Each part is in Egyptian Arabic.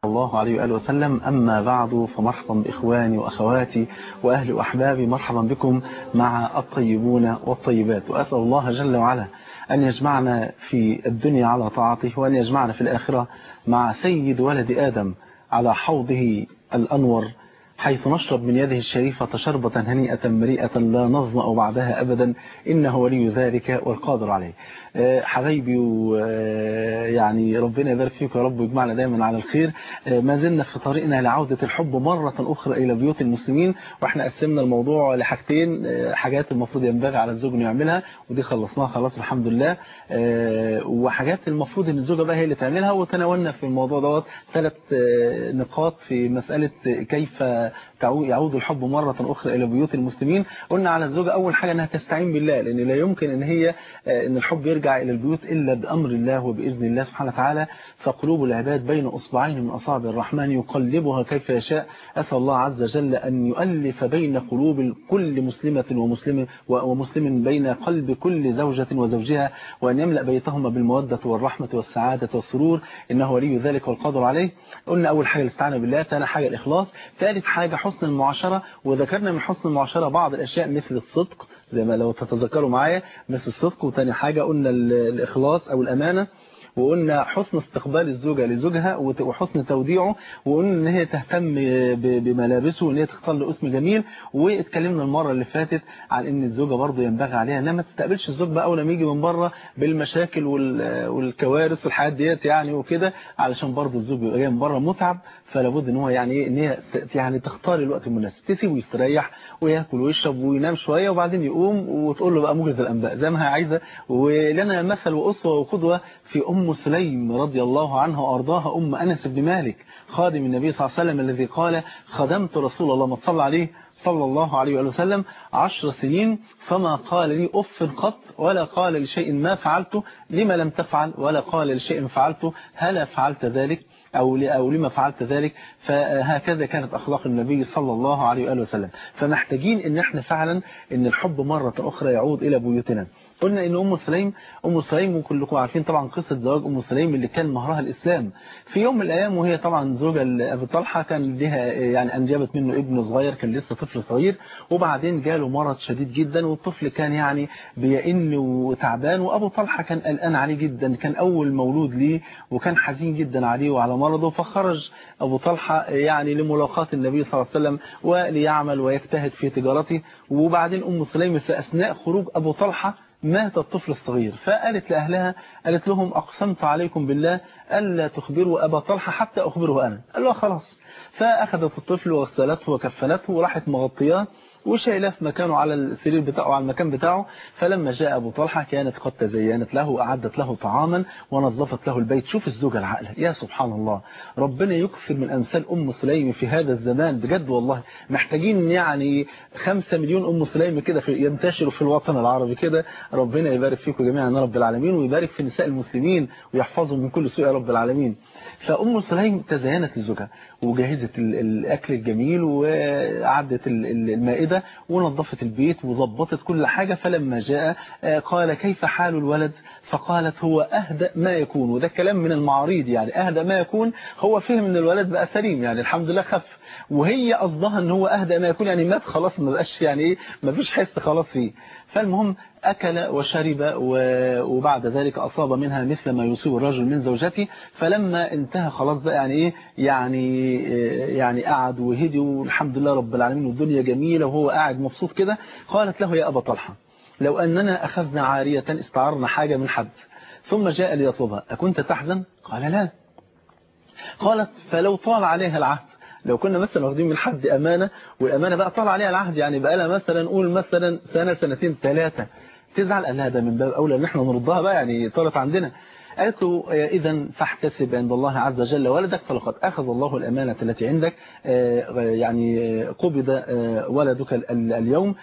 الله عليه وآله وسلم أما بعد فمرحبا بإخواني وأخواتي وأهلي وأحبابي مرحبا بكم مع الطيبون والطيبات وأسأل الله جل وعلا أن يجمعنا في الدنيا على طاعته وأن يجمعنا في الآخرة مع سيد ولد آدم على حوضه الأنور حيث نشرب من يده الشريفة شربة هنيئة مريئة لا نظمأ بعدها أبدا إنه ولي ذلك والقادر عليه حبايبي ويعني ربنا يبارك فيكم يا رب ويجمعنا دايما على الخير ما زلنا في طريقنا لعودة الحب مرة أخرى إلى بيوت المسلمين وإحنا قسمنا الموضوع لحاجتين حاجات المفروض ينبغي على الزوج إنه يعملها ودي خلصناها خلاص الحمد لله وحاجات المفروض إن الزوجة بقى هي اللي تعملها وتناولنا في الموضوع دوت ثلاث نقاط في مسألة كيف يعود الحب مرة أخرى إلى بيوت المسلمين قلنا على الزوجة أول حاجة أنها تستعين بالله لأن لا يمكن أن هي أن الحب يرجع إلى البيوت إلا بأمر الله وبإذن الله سبحانه وتعالى فقلوب العباد بين أصبعين من أصابع الرحمن يقلبها كيف يشاء أسأل الله عز وجل أن يؤلف بين قلوب كل مسلمة ومسلم ومسلم بين قلب كل زوجة وزوجها وأن يملأ بيتهما بالمودة والرحمة والسعادة والسرور إنه ولي ذلك والقادر عليه قلنا أول حاجة الاستعانة بالله ثاني حاجة الإخلاص ثالث حاجة حسن المعاشرة وذكرنا من حسن المعاشرة بعض الأشياء مثل الصدق زي ما لو تتذكروا معايا مثل الصدق وثاني حاجة قلنا الإخلاص أو الأمانة وقلنا حسن استقبال الزوجة لزوجها وحسن توديعه وقلنا ان هي تهتم بملابسه وان هي تختار له اسم جميل واتكلمنا المرة اللي فاتت عن ان الزوجة برضه ينبغي عليها انها ما تستقبلش الزوج بقى اول ما يجي من بره بالمشاكل والكوارث والحاجات ديت يعني وكده علشان برضه الزوج يبقى جاي من بره متعب فلا بد ان هو يعني ايه ان هي يعني تختار الوقت المناسب تسيبه يستريح وياكل ويشرب وينام شويه وبعدين يقوم وتقول له بقى موجز الانباء زي ما هي عايزه ولنا مثل واسوه وقدوه في ام سليم رضي الله عنها وارضاها ام انس بن مالك خادم النبي صلى الله عليه وسلم الذي قال خدمت رسول الله ما صلى عليه صلى الله عليه وآله وسلم عشر سنين فما قال لي أف قط ولا قال لشيء ما فعلته لما لم تفعل ولا قال لشيء فعلته هل فعلت ذلك أو أو لما فعلت ذلك فهكذا كانت أخلاق النبي صلى الله عليه وآله وسلم فمحتاجين ان احنا فعلا ان الحب مرة أخرى يعود إلى بيوتنا قلنا ان ام سليم ام سليم وكلكم عارفين طبعا قصه زواج ام سليم اللي كان مهرها الاسلام في يوم من الايام وهي طبعا زوجة لابي طلحه كان لها يعني انجبت منه ابن صغير كان لسه طفل صغير وبعدين جاله مرض شديد جدا والطفل كان يعني بيئن وتعبان وابو طلحه كان قلقان عليه جدا كان اول مولود ليه وكان حزين جدا عليه وعلى مرضه فخرج ابو طلحه يعني لملاقاه النبي صلى الله عليه وسلم وليعمل ويجتهد في تجارته وبعدين ام سليم في اثناء خروج ابو طلحه مات الطفل الصغير فقالت لأهلها قالت لهم أقسمت عليكم بالله ألا تخبروا أبا طلحة حتى أخبره أنا قالوا خلاص فأخذت الطفل وغسلته وكفنته وراحت مغطياه وشايلاه في مكانه على السرير بتاعه على المكان بتاعه فلما جاء أبو طلحة كانت قد تزينت له وأعدت له طعاما ونظفت له البيت شوف الزوجة العاقلة يا سبحان الله ربنا يكثر من أمثال أم سليم في هذا الزمان بجد والله محتاجين يعني خمسة مليون أم سليم كده ينتشروا في الوطن العربي كده ربنا يبارك فيكم جميعا يا رب العالمين ويبارك في نساء المسلمين ويحفظهم من كل سوء يا رب العالمين فأم سليم تزينت لزوجها وجهزت الأكل الجميل وعدت المائدة ونظفت البيت وظبطت كل حاجة فلما جاء قال كيف حال الولد فقالت هو أهدأ ما يكون وده كلام من المعاريض يعني أهدأ ما يكون هو فهم ان الولد بقى سليم يعني الحمد لله خف وهي قصدها ان هو أهدأ ما يكون يعني مات خلاص ما بقاش يعني ايه ما فيش حس خلاص فيه فالمهم أكل وشرب وبعد ذلك أصاب منها مثل ما يصيب الرجل من زوجته فلما انتهى خلاص بقى يعني إيه يعني يعني قعد وهدي والحمد لله رب العالمين والدنيا جميلة وهو قاعد مبسوط كده قالت له يا أبا طلحة لو أننا أخذنا عارية استعرنا حاجة من حد ثم جاء ليطلبها أكنت تحزن؟ قال لا قالت فلو طال عليها العهد لو كنا مثلا واخدين من حد أمانة والأمانة بقى طال عليها العهد يعني بقى لها مثلا نقول مثلا سنة سنتين ثلاثة تزعل قال لها ده من باب أولى ان احنا نردها بقى يعني طالت عندنا قالت له إذا فاحتسب عند الله عز وجل ولدك فلقد أخذ الله الأمانة التي عندك يعني قبض ولدك اليوم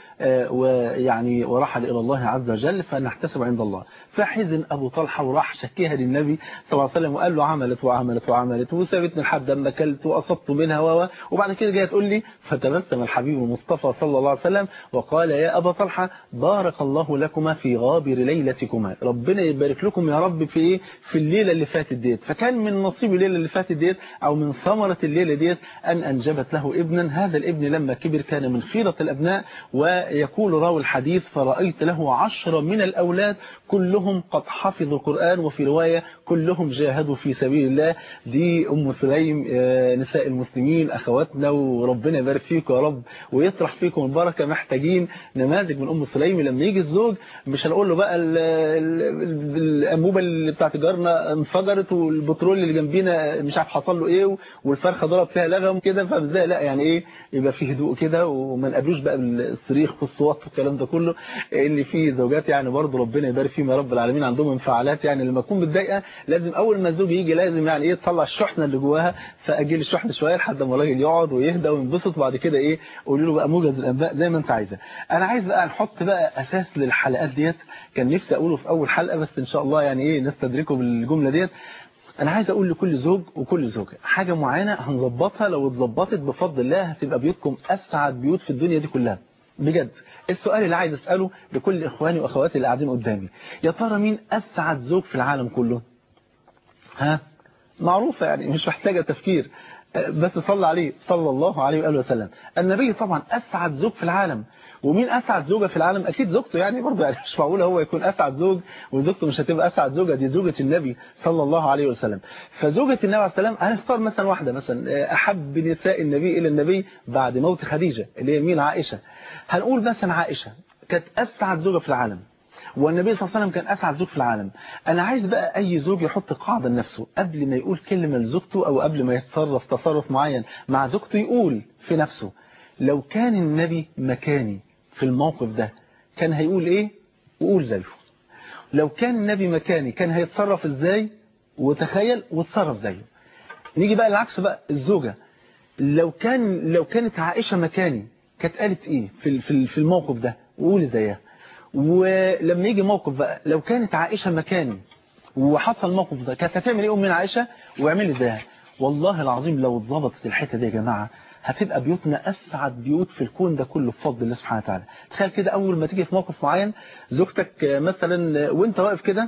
ويعني ورحل إلى الله عز وجل فنحتسب عند الله فحزن أبو طلحة وراح شكيها للنبي صلى الله عليه وسلم وقال له عملت وعملت وعملت وسابتني لحد ما أكلت وأصبت منها و وبعد كده جايه تقول لي فتبسم الحبيب المصطفى صلى الله عليه وسلم وقال يا أبا طلحة بارك الله لكما في غابر ليلتكما ربنا يبارك لكم يا رب في إيه في الليلة اللي فاتت ديت فكان من نصيب الليلة اللي فاتت ديت أو من ثمرة الليلة ديت أن أنجبت له ابنا هذا الابن لما كبر كان من خيرة الأبناء ويقول راوي الحديث فرأيت له عشرة من الأولاد كلهم قد حفظوا القرآن وفي رواية كلهم جاهدوا في سبيل الله دي أم سليم نساء المسلمين أخواتنا وربنا يبارك فيكم يا رب ويطرح فيكم البركة محتاجين نماذج من أم سليم لما يجي الزوج مش هنقول له بقى الأنبوبة اللي بتاعت جارنا انفجرت والبترول اللي جنبينا مش عارف حصل له ايه والفرخة ضرب فيها لغم كده فازاي لا يعني ايه يبقى فيه هدوء كده وما نقابلوش بقى بالصريخ والصوت والكلام ده كله اللي فيه زوجات يعني برضه ربنا يبارك فيهم يا رب العالمين عندهم انفعالات يعني لما تكون متضايقه لازم اول ما الزوج يجي لازم يعني ايه تطلع الشحنه اللي جواها فاجيل الشحنه شويه لحد ما الراجل يقعد ويهدى وينبسط وبعد كده ايه قولي له بقى موجز الانباء زي ما انت عايزه انا عايز بقى نحط بقى اساس للحلقات ديت كان نفسي اقوله في اول حلقه بس ان شاء الله يعني ايه نستدركه بالجمله ديت انا عايز اقول لكل زوج وكل زوجه حاجه معينه هنظبطها لو اتظبطت بفضل الله هتبقى بيوتكم اسعد بيوت في الدنيا دي كلها بجد السؤال اللي عايز اساله لكل اخواني واخواتي اللي قاعدين قدامي يا ترى مين اسعد زوج في العالم كله ها معروفه يعني مش محتاجه تفكير بس صلى عليه صلى الله عليه واله وسلم النبي طبعا اسعد زوج في العالم ومين اسعد زوجه في العالم اكيد زوجته يعني برضه يعني مش معقوله هو يكون اسعد زوج وزوجته مش هتبقى اسعد زوجه دي زوجه النبي صلى الله عليه وسلم فزوجه النبي عليه السلام هنختار مثلا واحده مثلا احب نساء النبي الى النبي بعد موت خديجه اللي هي مين عائشه هنقول مثلا عائشه كانت اسعد زوجه في العالم والنبي صلى الله عليه وسلم كان أسعد زوج في العالم أنا عايز بقى أي زوج يحط قاعدة لنفسه قبل ما يقول كلمة لزوجته أو قبل ما يتصرف تصرف معين مع زوجته يقول في نفسه لو كان النبي مكاني في الموقف ده كان هيقول إيه وقول زيه لو كان النبي مكاني كان هيتصرف إزاي وتخيل وتصرف زيه نيجي بقى العكس بقى الزوجة لو كان لو كانت عائشة مكاني كانت قالت إيه في في الموقف ده وقول زيها ولما يجي موقف بقى لو كانت عائشة مكاني وحصل الموقف ده كانت هتعمل ايه من عائشة واعمل ازاي والله العظيم لو اتظبطت الحته دي يا جماعه هتبقى بيوتنا اسعد بيوت في الكون ده كله بفضل الله سبحانه وتعالى تخيل كده اول ما تيجي في موقف معين زوجتك مثلا وانت واقف كده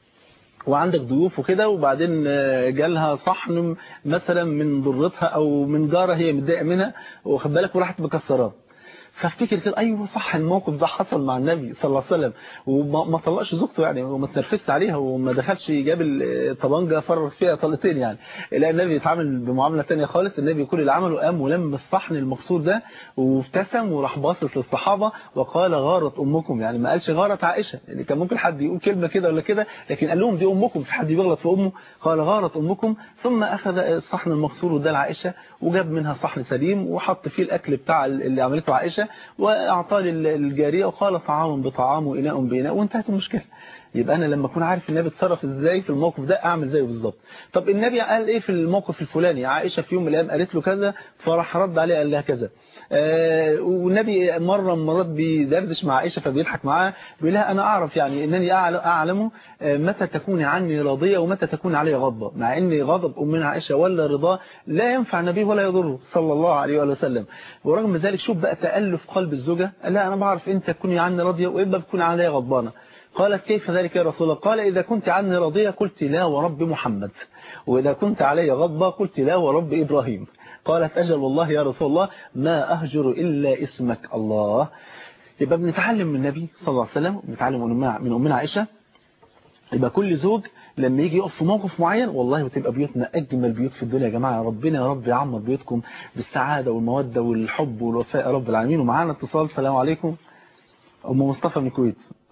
وعندك ضيوف وكده وبعدين جالها صحن مثلا من ضرتها او من جاره هي متضايقه منها واخد بالك وراحت مكسراه فافتكر كده ايوه صح الموقف ده حصل مع النبي صلى الله عليه وسلم وما طلقش زوجته يعني وما تنرفزش عليها وما دخلش جاب الطبنجه فرغ فيها طلقتين يعني لا النبي اتعامل بمعامله ثانيه خالص النبي كل اللي عمله قام ولم الصحن المكسور ده وابتسم وراح باصص للصحابه وقال غارت امكم يعني ما قالش غارت عائشه يعني كان ممكن حد يقول كلمه كده ولا كده لكن قال لهم دي امكم في حد بيغلط في امه قال غارت امكم ثم اخذ الصحن المكسور وده لعائشه وجاب منها صحن سليم وحط فيه الاكل بتاع اللي عملته عائشه واعطاه للجاريه وقال طعام بطعام واناء باناء وانتهت المشكله يبقى انا لما اكون عارف النبي اتصرف ازاي في الموقف ده اعمل زيه بالظبط طب النبي قال ايه في الموقف الفلاني عائشه في يوم من الايام قالت له كذا فراح رد عليها قال لها كذا آه والنبي مرة من مرات بيدردش مع عائشة فبيضحك معاها بيقول لها أنا أعرف يعني أنني أعلم آه متى تكون عني راضية ومتى تكون علي غضبة مع أن غضب أمنا عائشة ولا رضاه لا ينفع النبي ولا يضره صلى الله عليه وآله وسلم ورغم ذلك شوف بقى تألف قلب الزوجة لا أنا بعرف أنت تكوني عني راضية وإما بتكون علي غضبانة قالت كيف ذلك يا رسول الله قال إذا كنت عني راضية قلت لا ورب محمد وإذا كنت علي غضبة قلت لا ورب إبراهيم قالت أجل والله يا رسول الله ما أهجر إلا اسمك الله يبقى بنتعلم من النبي صلى الله عليه وسلم بنتعلم من أمنا عائشة يبقى كل زوج لما يجي يقف في موقف معين والله وتبقى بيوتنا أجمل بيوت في الدنيا يا جماعة ربنا يا رب يعمر بيوتكم بالسعادة والمودة والحب والوفاء يا رب العالمين ومعانا اتصال السلام عليكم أم مصطفى من الكويت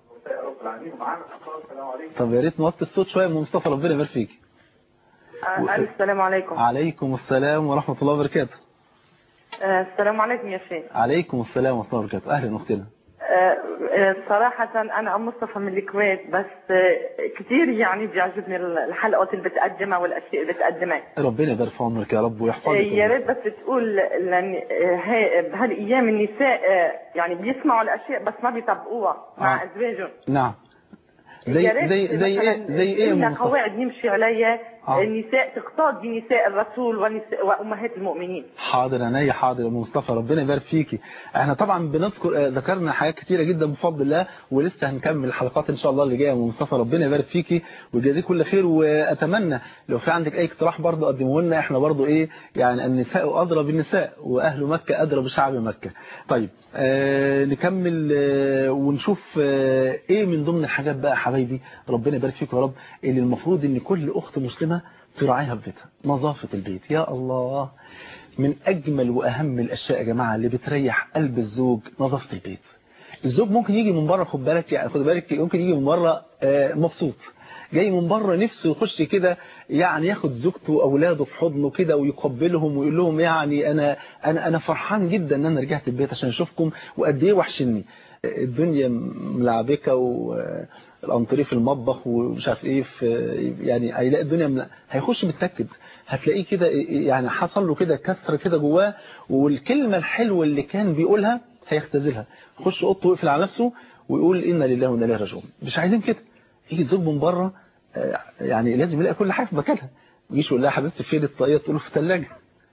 طب يا ريت نوطي الصوت شوية أم مصطفى ربنا يبارك فيك السلام عليكم عليكم السلام ورحمة الله وبركاته السلام عليكم يا شيخ عليكم السلام ورحمة الله وبركاته أهلا أختنا صراحة أنا أم مصطفى من الكويت بس كثير يعني بيعجبني الحلقات اللي بتقدمها والأشياء اللي بتقدمها ربنا يبارك في عمرك يا رب ويحفظك يا ريت بس تقول لأن بهالأيام النساء يعني بيسمعوا الأشياء بس ما بيطبقوها مع أزواجهم نعم زي زي زي ايه زي ايه إن قواعد نمشي عليها آه. النساء تقتضي نساء الرسول ونساء وامهات المؤمنين حاضر عينيا حاضر يا مصطفى ربنا يبارك فيكي احنا طبعا بنذكر آه، ذكرنا حاجات كتيره جدا بفضل الله ولسه هنكمل الحلقات ان شاء الله اللي جايه يا مصطفى ربنا يبارك فيكي ويجازيك كل خير واتمنى لو في عندك اي اقتراح برضه قدمه لنا احنا برضه ايه يعني النساء ادرى بالنساء واهل مكه ادرى بشعب مكه طيب آه نكمل آه ونشوف آه ايه من ضمن الحاجات بقى يا حبايبي ربنا يبارك فيكم يا رب اللي المفروض ان كل اخت مسلمه تراعيها في بيتها نظافه البيت يا الله من أجمل وأهم الأشياء يا جماعة اللي بتريح قلب الزوج نظافة البيت الزوج ممكن يجي من بره خد بالك يعني خد بالك ممكن يجي من بره آه، مبسوط جاي من بره نفسه يخش كده يعني ياخد زوجته واولاده في حضنه كده ويقبلهم ويقول لهم يعني انا انا انا فرحان جدا ان انا رجعت البيت عشان اشوفكم وقد ايه وحشني الدنيا ملعبكه والانطريه في المطبخ ومش عارف ايه في يعني هيلاقي الدنيا مل... هيخش متاكد هتلاقيه كده يعني حصل له كده كسر كده جواه والكلمه الحلوه اللي كان بيقولها هيختزلها يخش اوضته ويقفل على نفسه ويقول انا لله وانا اليه راجعون مش عايزين كده يجي الزوج من بره آه، يعني لازم يلاقي كل حاجه في مكانها ما يجيش يقول لها حبيبتي فين الطاقيه تقول له في الثلاجه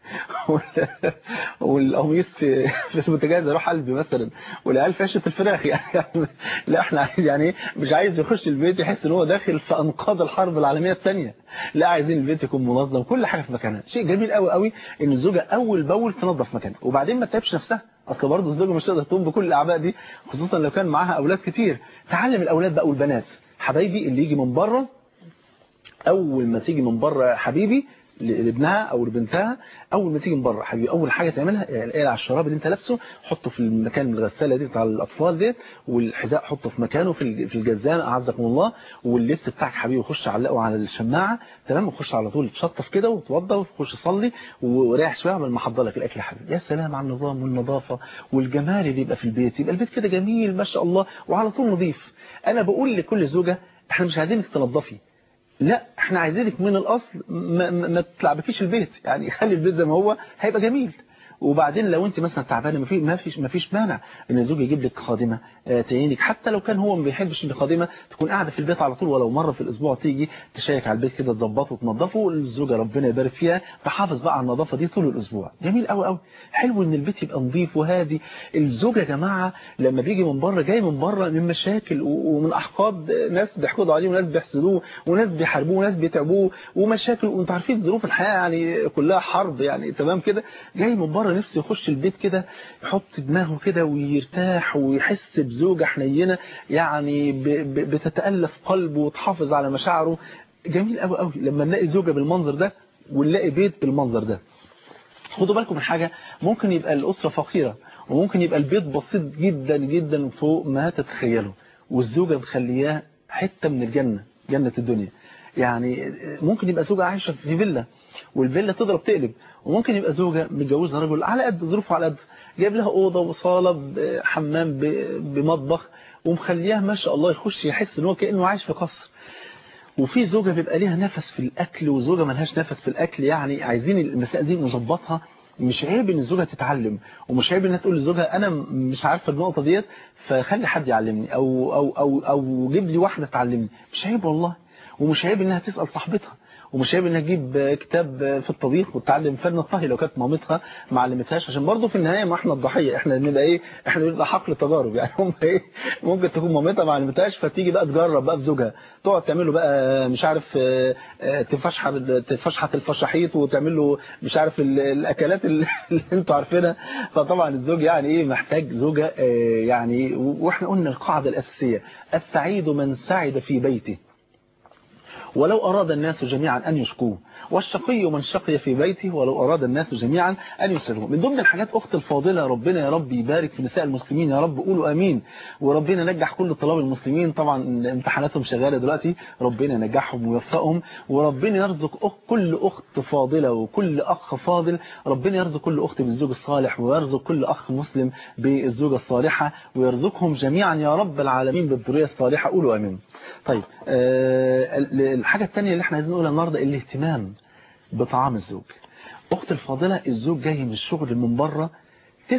والقميص في في البوتاجاز اروح قلبي مثلا والعيال في عشه الفراخ يعني لا احنا عايز يعني إيه؟ مش عايز يخش البيت يحس ان هو داخل في انقاض الحرب العالميه الثانيه لا عايزين البيت يكون منظم كل حاجه في مكانها شيء جميل قوي قوي ان الزوجه اول باول تنظف مكانها وبعدين ما تتعبش نفسها اصل برضه الزوجه مش تقدر تقوم بكل الاعباء دي خصوصا لو كان معاها اولاد كتير تعلم الاولاد بقى والبنات حبايبي اللي يجي من بره اول ما تيجي من بره يا حبيبي لابنها او لبنتها اول ما تيجي من بره حبيبي اول حاجه تعملها اقلع على الشراب اللي انت لابسه حطه في المكان الغساله دي بتاع الاطفال ديت والحذاء حطه في مكانه في في الجزام اعزكم الله واللبس بتاعك حبيبي خش علقه على الشماعه تمام وخش على طول تشطف كده وتوضى وتخش صلي وريح شويه قبل ما احضر لك الاكل يا حبيبي يا سلام على النظام والنظافه والجمال اللي يبقى في البيت يبقى البيت كده جميل ما شاء الله وعلى طول نظيف انا بقول لكل زوجه احنا مش عايزينك تنظفي لا احنا عايزينك من الاصل ما, ما, ما تلعبكيش البيت يعني خلي البيت زي ما هو هيبقى جميل وبعدين لو انت مثلا تعبانه ما في ما فيش ما فيش مانع ان الزوج يجيب لك خادمه آه، تعينك حتى لو كان هو ما بيحبش الخادمه تكون قاعده في البيت على طول ولو مره في الاسبوع تيجي تشيك على البيت كده تظبطه وتنظفه والزوجه ربنا يبارك فيها تحافظ بقى على النظافه دي طول الاسبوع جميل قوي قوي حلو ان البيت يبقى نظيف وهادي الزوج يا جماعه لما بيجي من بره جاي من بره من مشاكل و- ومن احقاد ناس بيحقدوا عليه وناس بيحسدوه وناس بيحاربوه وناس بيتعبوه ومشاكل وانتوا عارفين ظروف الحياه يعني كلها حرب يعني تمام كده جاي من بره نفسه يخش البيت كده يحط دماغه كده ويرتاح ويحس بزوجه حنينه يعني ب- ب- بتتالف قلبه وتحافظ على مشاعره جميل قوي قوي لما نلاقي زوجه بالمنظر ده ونلاقي بيت بالمنظر ده خدوا بالكم من حاجة ممكن يبقى الأسرة فقيرة وممكن يبقى البيت بسيط جدا جدا فوق ما تتخيلوا والزوجة مخلياه حتة من الجنة جنة الدنيا يعني ممكن يبقى زوجة عايشة في فيلا والفيلا تضرب تقلب وممكن يبقى زوجة متجوزة رجل على قد ظروفه على قد جايب لها أوضة وصالة بحمام ب- بمطبخ ومخليها ما شاء الله يخش يحس ان هو كأنه عايش في قصر وفي زوجة بيبقى ليها نفس في الأكل وزوجة ملهاش نفس في الأكل يعني عايزين المسائل دي نظبطها مش عيب ان الزوجة تتعلم ومش عيب انها تقول لزوجها انا مش عارفة النقطة ديت فخلي حد يعلمني او او او او جيب لي واحدة تعلمني مش عيب والله ومش عيب انها تسأل صاحبتها ومش عيب انها تجيب كتاب في الطبيخ وتتعلم فن الطهي لو كانت مامتها ما علمتهاش عشان برضه في النهايه ما احنا الضحيه احنا بنبقى ايه احنا بنبقى حقل تجارب يعني هم ايه ممكن تكون مامتها ما علمتهاش فتيجي بقى تجرب بقى في زوجها تقعد تعمل له بقى مش عارف آه، آه، تفشحت تفشحت الفشاحيط وتعمل له مش عارف ال- الاكلات اللي اللي انتوا عارفينها فطبعا الزوج يعني ايه محتاج زوجه آه، يعني واحنا قلنا القاعده الاساسيه السعيد من سعد في بيته ولو أراد الناس جميعا أن يشكوه والشقي من شقي في بيته ولو أراد الناس جميعا أن يسروه من ضمن الحاجات أخت الفاضلة ربنا يا رب يبارك في نساء المسلمين يا رب قولوا أمين وربنا نجح كل طلاب المسلمين طبعا امتحاناتهم شغالة دلوقتي ربنا ينجحهم ويوفقهم وربنا يرزق أخ كل أخت فاضلة وكل أخ فاضل ربنا يرزق كل أخت بالزوج الصالح ويرزق كل أخ مسلم بالزوجة الصالحة ويرزقهم جميعا يا رب العالمين بالذرية الصالحة قولوا أمين طيب آه، الحاجة الثانية اللي احنا عايزين نقولها النهاردة الاهتمام بطعام الزوج أخت الفاضلة الزوج جاي من الشغل من بره 99%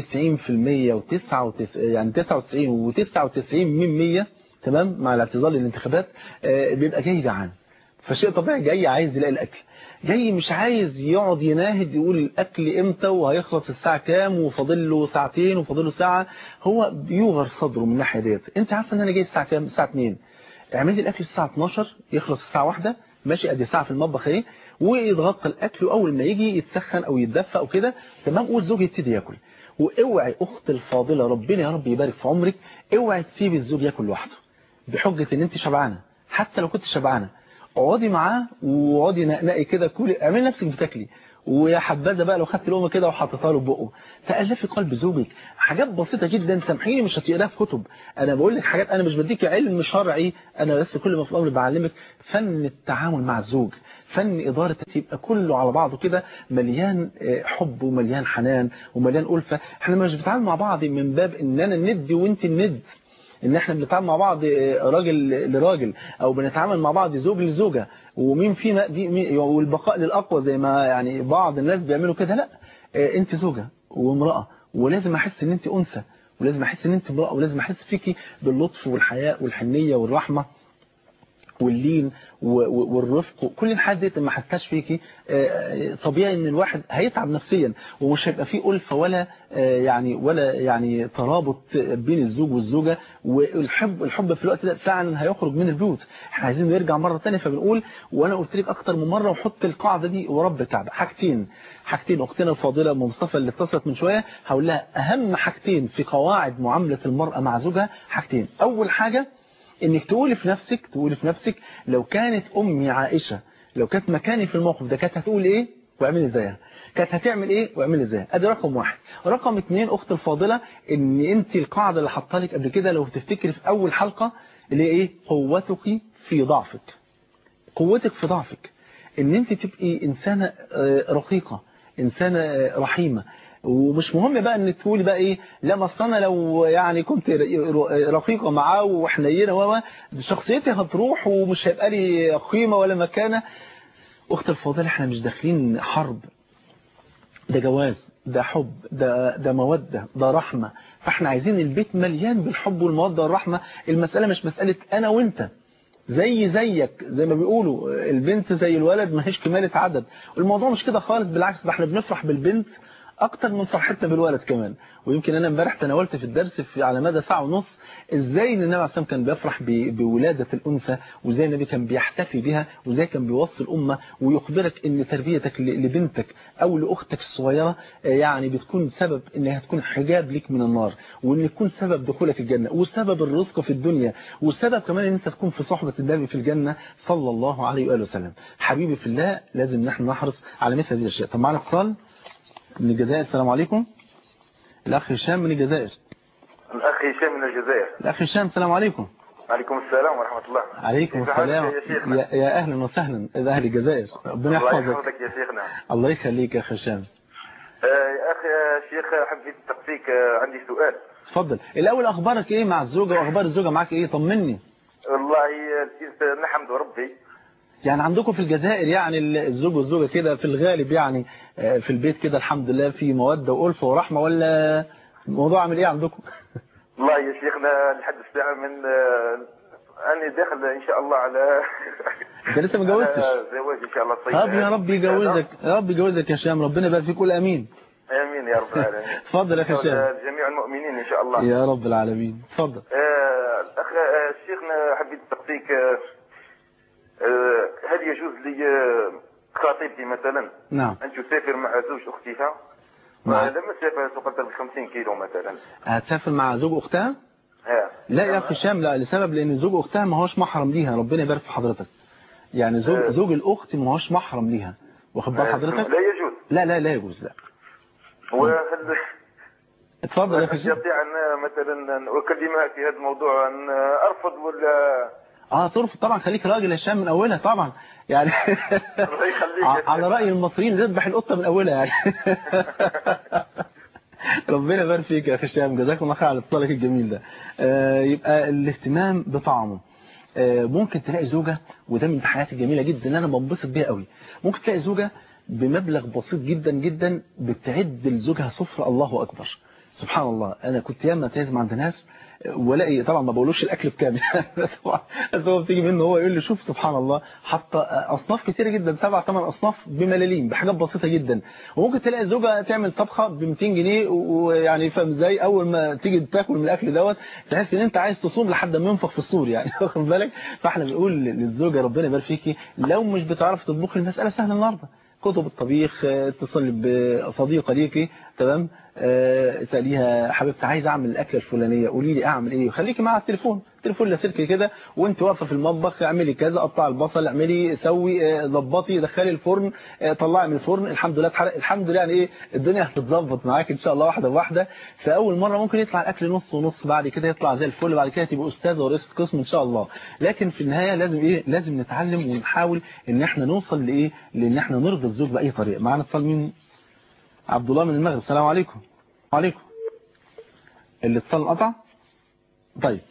و99 يعني 99 و99 من 100 تمام مع الاعتذار للانتخابات آه، بيبقى جاي جعان فشيء طبيعي جاي عايز يلاقي الاكل جاي مش عايز يقعد يناهد يقول الاكل امتى وهيخلص الساعه كام وفاضل له ساعتين وفاضل له ساعه هو بيوغر صدره من الناحيه ديت انت عارف ان انا جاي الساعه كام الساعه 2 اعمل لي الاكل الساعه 12 يخلص الساعه 1 ماشي ادي ساعه في المطبخ اهي ويتغطى الاكل واول ما يجي يتسخن او يتدفى او كده تمام والزوج يبتدي ياكل واوعي اخت الفاضله ربنا يا رب يبارك في عمرك اوعي تسيبي الزوج ياكل لوحده بحجه ان انت شبعانه حتى لو كنت شبعانه اقعدي معاه واقعدي نقنقي كده كلي اعملي نفسك بتاكلي ويا حبذا بقى لو خدت لقمه كده وحطيتها له بقه تالفي قلب زوجك حاجات بسيطه جدا سامحيني مش هتقراها في كتب انا بقول لك حاجات انا مش بديك علم شرعي انا بس كل ما في الامر بعلمك فن التعامل مع الزوج فن اداره يبقى كله على بعضه كده مليان حب ومليان حنان ومليان الفه احنا مش بنتعامل مع بعض من باب ان انا الند وانت الند ان احنا بنتعامل مع بعض راجل لراجل او بنتعامل مع بعض زوج لزوجة ومين فينا دي والبقاء للاقوى زي ما يعني بعض الناس بيعملوا كده لا انت زوجة وامرأة ولازم احس ان انت انثى ولازم احس ان انت امرأة ولازم احس فيكي باللطف والحياء والحنية والرحمة واللين والرفق كل الحاجات ديت ما حسيتهاش فيكي طبيعي ان الواحد هيتعب نفسيا ومش هيبقى فيه ألفة ولا يعني ولا يعني ترابط بين الزوج والزوجة والحب الحب في الوقت ده فعلا هيخرج من البيوت احنا عايزين نرجع مرة ثانيه فبنقول وانا قلت لك اكتر من مرة وحط القاعدة دي ورب الكعبة حاجتين حاجتين اختنا الفاضلة ام مصطفى اللي اتصلت من شوية هقول لها اهم حاجتين في قواعد معاملة المرأة مع زوجها حاجتين اول حاجة انك تقولي في نفسك تقولي في نفسك لو كانت امي عائشة لو كانت مكاني في الموقف ده كانت هتقول ايه واعملي زيها كانت هتعمل ايه واعملي زيها ادي رقم واحد رقم اتنين اخت الفاضلة ان انت القاعدة اللي حطها لك قبل كده لو تفتكري في اول حلقة اللي هي ايه قوتك في ضعفك قوتك في ضعفك ان انت تبقي انسانة رقيقة انسانة رحيمة ومش مهم بقى ان تقولي بقى ايه لا ما اصل انا لو يعني كنت رقيقه معاه وحنينه و شخصيتي هتروح ومش هيبقى لي قيمه ولا مكانه اخت الفاضله احنا مش داخلين حرب ده جواز ده حب ده ده موده ده رحمه فاحنا عايزين البيت مليان بالحب والموده والرحمه المساله مش مساله انا وانت زي زيك زي ما بيقولوا البنت زي الولد ما هيش كمالة عدد والموضوع مش كده خالص بالعكس احنا بنفرح بالبنت اكتر من فرحتنا بالولد كمان ويمكن انا امبارح تناولت في الدرس في على مدى ساعه ونص ازاي ان النبي عليه الصلاه كان بيفرح بولاده الانثى وازاي النبي كان بيحتفي بها وازاي كان بيوصي الامه ويخبرك ان تربيتك لبنتك او لاختك الصغيره يعني بتكون سبب انها تكون حجاب ليك من النار وان تكون سبب دخولك الجنه وسبب الرزق في الدنيا وسبب كمان ان انت تكون في صحبه النبي في الجنه صلى الله عليه واله وسلم حبيبي في الله لازم نحن نحرص على مثل هذه الاشياء طب معنا اتصال من الجزائر السلام عليكم الأخ هشام من الجزائر الأخ هشام من الجزائر الأخ هشام السلام عليكم عليكم السلام ورحمة الله عليكم السلام يا, يا أهلا وسهلا إذا أهل الجزائر ربنا الله يحفظك يحفظك يا شيخنا الله يخليك يا أخ هشام آه يا أخي يا شيخ حبيت تقفيك آه عندي سؤال اتفضل الأول أخبارك إيه مع الزوجة وأخبار الزوجة معاك إيه طمني والله آه، نحمد ربي يعني عندكم في الجزائر يعني الزوج والزوجة كده في الغالب يعني آه، في البيت كده الحمد لله في مودة وألفة ورحمة ولا الموضوع عامل إيه عندكم والله يا شيخنا لحد الساعة من آه، أنا داخل إن شاء الله على أنت لسه ما اتجوزتش على زواج إن شاء الله طيب طب يا رب يجوزك يا رب يجوزك يا هشام ربنا يبارك فيك قول امين آمين يا رب العالمين اتفضل يا اخي هشام جميع المؤمنين إن شاء الله يا رب العالمين اتفضل آه، الأخ آه، شيخنا حبيت تقفيك آه، آه، هل يجوز لي آه، خطيبتي مثلا نعم أن تسافر مع زوج أختها مع- لما تسافر تقدر ب 50 كيلو مثلا هتسافر مع زوج اختها ها. لا يا اخي هشام لا لسبب لان زوج اختها ما هوش محرم ليها ربنا يبارك في حضرتك يعني زوج آه. زوج الاخت ما هوش محرم ليها واخد بال آه، حضرتك لا يجوز لا لا لا يجوز لا وهل اتفضل يا اخي هشام استطيع ان مثلا أن اكلمها في هذا الموضوع ان ارفض ولا اه ترفض طبعا خليك راجل يا هشام من اولها طبعا يعني الله يخليك. ع- على راي المصريين تذبح القطه من اولها يعني ربنا يبارك فيك يا اخي هشام جزاكم الله خير على اتصالك الجميل ده آه يبقى الاهتمام بطعمه آه ممكن تلاقي زوجة وده من الحاجات الجميلة جدا انا بنبسط بيها قوي ممكن تلاقي زوجة بمبلغ بسيط جدا جدا بتعد لزوجها سفرة الله اكبر سبحان الله انا كنت ياما تلازم عند ناس والاقي طبعا ما بقولوش الاكل بكام بس هو بس هو بتيجي منه هو يقول لي شوف سبحان الله حط اصناف كتيره جدا سبع ثمان اصناف بملاليم بحاجات بسيطه جدا وممكن تلاقي الزوجه تعمل طبخه ب 200 جنيه ويعني فاهم ازاي اول ما تيجي تاكل من الاكل دوت تحس ان انت عايز تصوم لحد ما ينفخ في الصور يعني واخد بالك فاحنا بنقول للزوجه ربنا يبارك فيكي لو مش بتعرف تطبخي المساله سهله النهارده كتب الطبيخ اتصل بصديقه ليكي تمام اساليها حبيبتي عايز اعمل الاكله الفلانيه قولي لي اعمل ايه وخليكي معاها التليفون التليفون لاسلكي كده وانت واقفه في المطبخ اعملي كذا قطعي البصل اعملي سوي ظبطي دخلي الفرن طلعي من الفرن الحمد لله اتحرق الحمد لله يعني ايه الدنيا هتتظبط معاك ان شاء الله واحده بواحده فاول مره ممكن يطلع الاكل نص ونص بعد كده يطلع زي الفل بعد كده تبقى استاذه ورئيسه قسم ان شاء الله لكن في النهايه لازم ايه لازم نتعلم ونحاول ان احنا نوصل لايه لان احنا نرضي الزوج باي طريقه معانا اتصال مين عبد الله من المغرب السلام عليكم وعليكم الاتصال انقطع طيب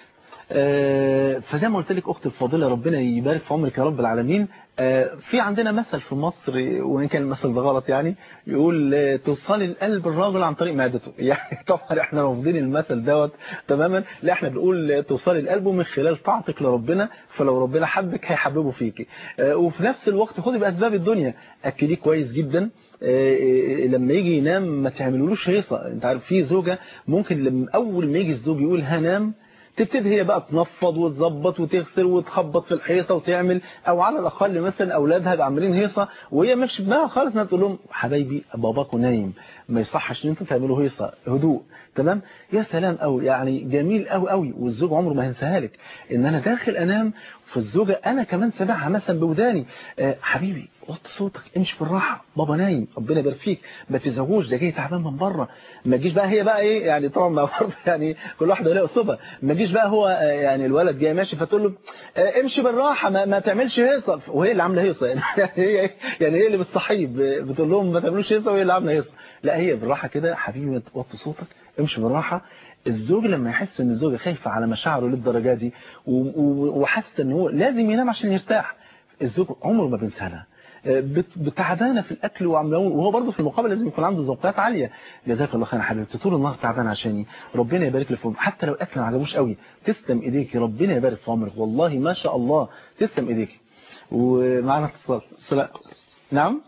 آه فزي ما قلت لك اختي الفاضله ربنا يبارك في عمرك يا رب العالمين آه في عندنا مثل في مصر وان كان المثل ده غلط يعني يقول آه توصلي القلب الراجل عن طريق معدته يعني طبعا احنا رافضين المثل دوت تماما لا احنا بنقول توصلي القلب من خلال طاعتك لربنا فلو ربنا حبك هيحببه فيكي وفي نفس الوقت خدي باسباب الدنيا اكليه كويس جدا لما يجي ينام ما تعملولوش هيصه انت عارف في زوجه ممكن لما اول ما يجي الزوج يقول هنام تبتدي هي بقى تنفض وتظبط وتغسل وتخبط في الحيطه وتعمل او على الاقل مثلا اولادها عاملين هيصه وهي مش بدماغها خالص انها تقول لهم حبايبي باباكم نايم ما يصحش ان انتوا تعملوا هيصه هدوء تمام يا سلام قوي يعني جميل قوي قوي والزوج عمره ما هينساها لك ان انا داخل انام في الزوجه انا كمان سامعها مثلا بوداني آه حبيبي وطي صوتك امشي بالراحه بابا نايم ربنا يبارك فيك ما تزعجوش ده جاي تعبان من بره ما تجيش بقى هي بقى ايه يعني طبعا ما يعني كل واحده لها اسلوبها ما تجيش بقى هو آه يعني الولد جاي ماشي فتقول له آه امشي بالراحه ما, ما تعملش هيصه وهي اللي عامله هيصه يعني هي يعني هي اللي بتصحيه بتقول لهم ما تعملوش هيصه وهي اللي عامله هيصه لا هي بالراحه كده حبيبي وطي صوتك امشي بالراحه الزوج لما يحس ان الزوجه خايفه على مشاعره للدرجه دي وحاسه ان هو لازم ينام عشان يرتاح الزوج عمره ما بينساها بتعبانه في الاكل وعملون وهو برضه في المقابل لازم يكون عنده ذوقيات عاليه جزاك الله خير يا حبيبتي طول النهار تعبان عشاني ربنا يبارك لك في عمرك حتى لو الاكل ما عجبوش قوي تسلم ايديك ربنا يبارك في عمرك والله ما شاء الله تسلم ايديك ومعنا اتصال السلام نعم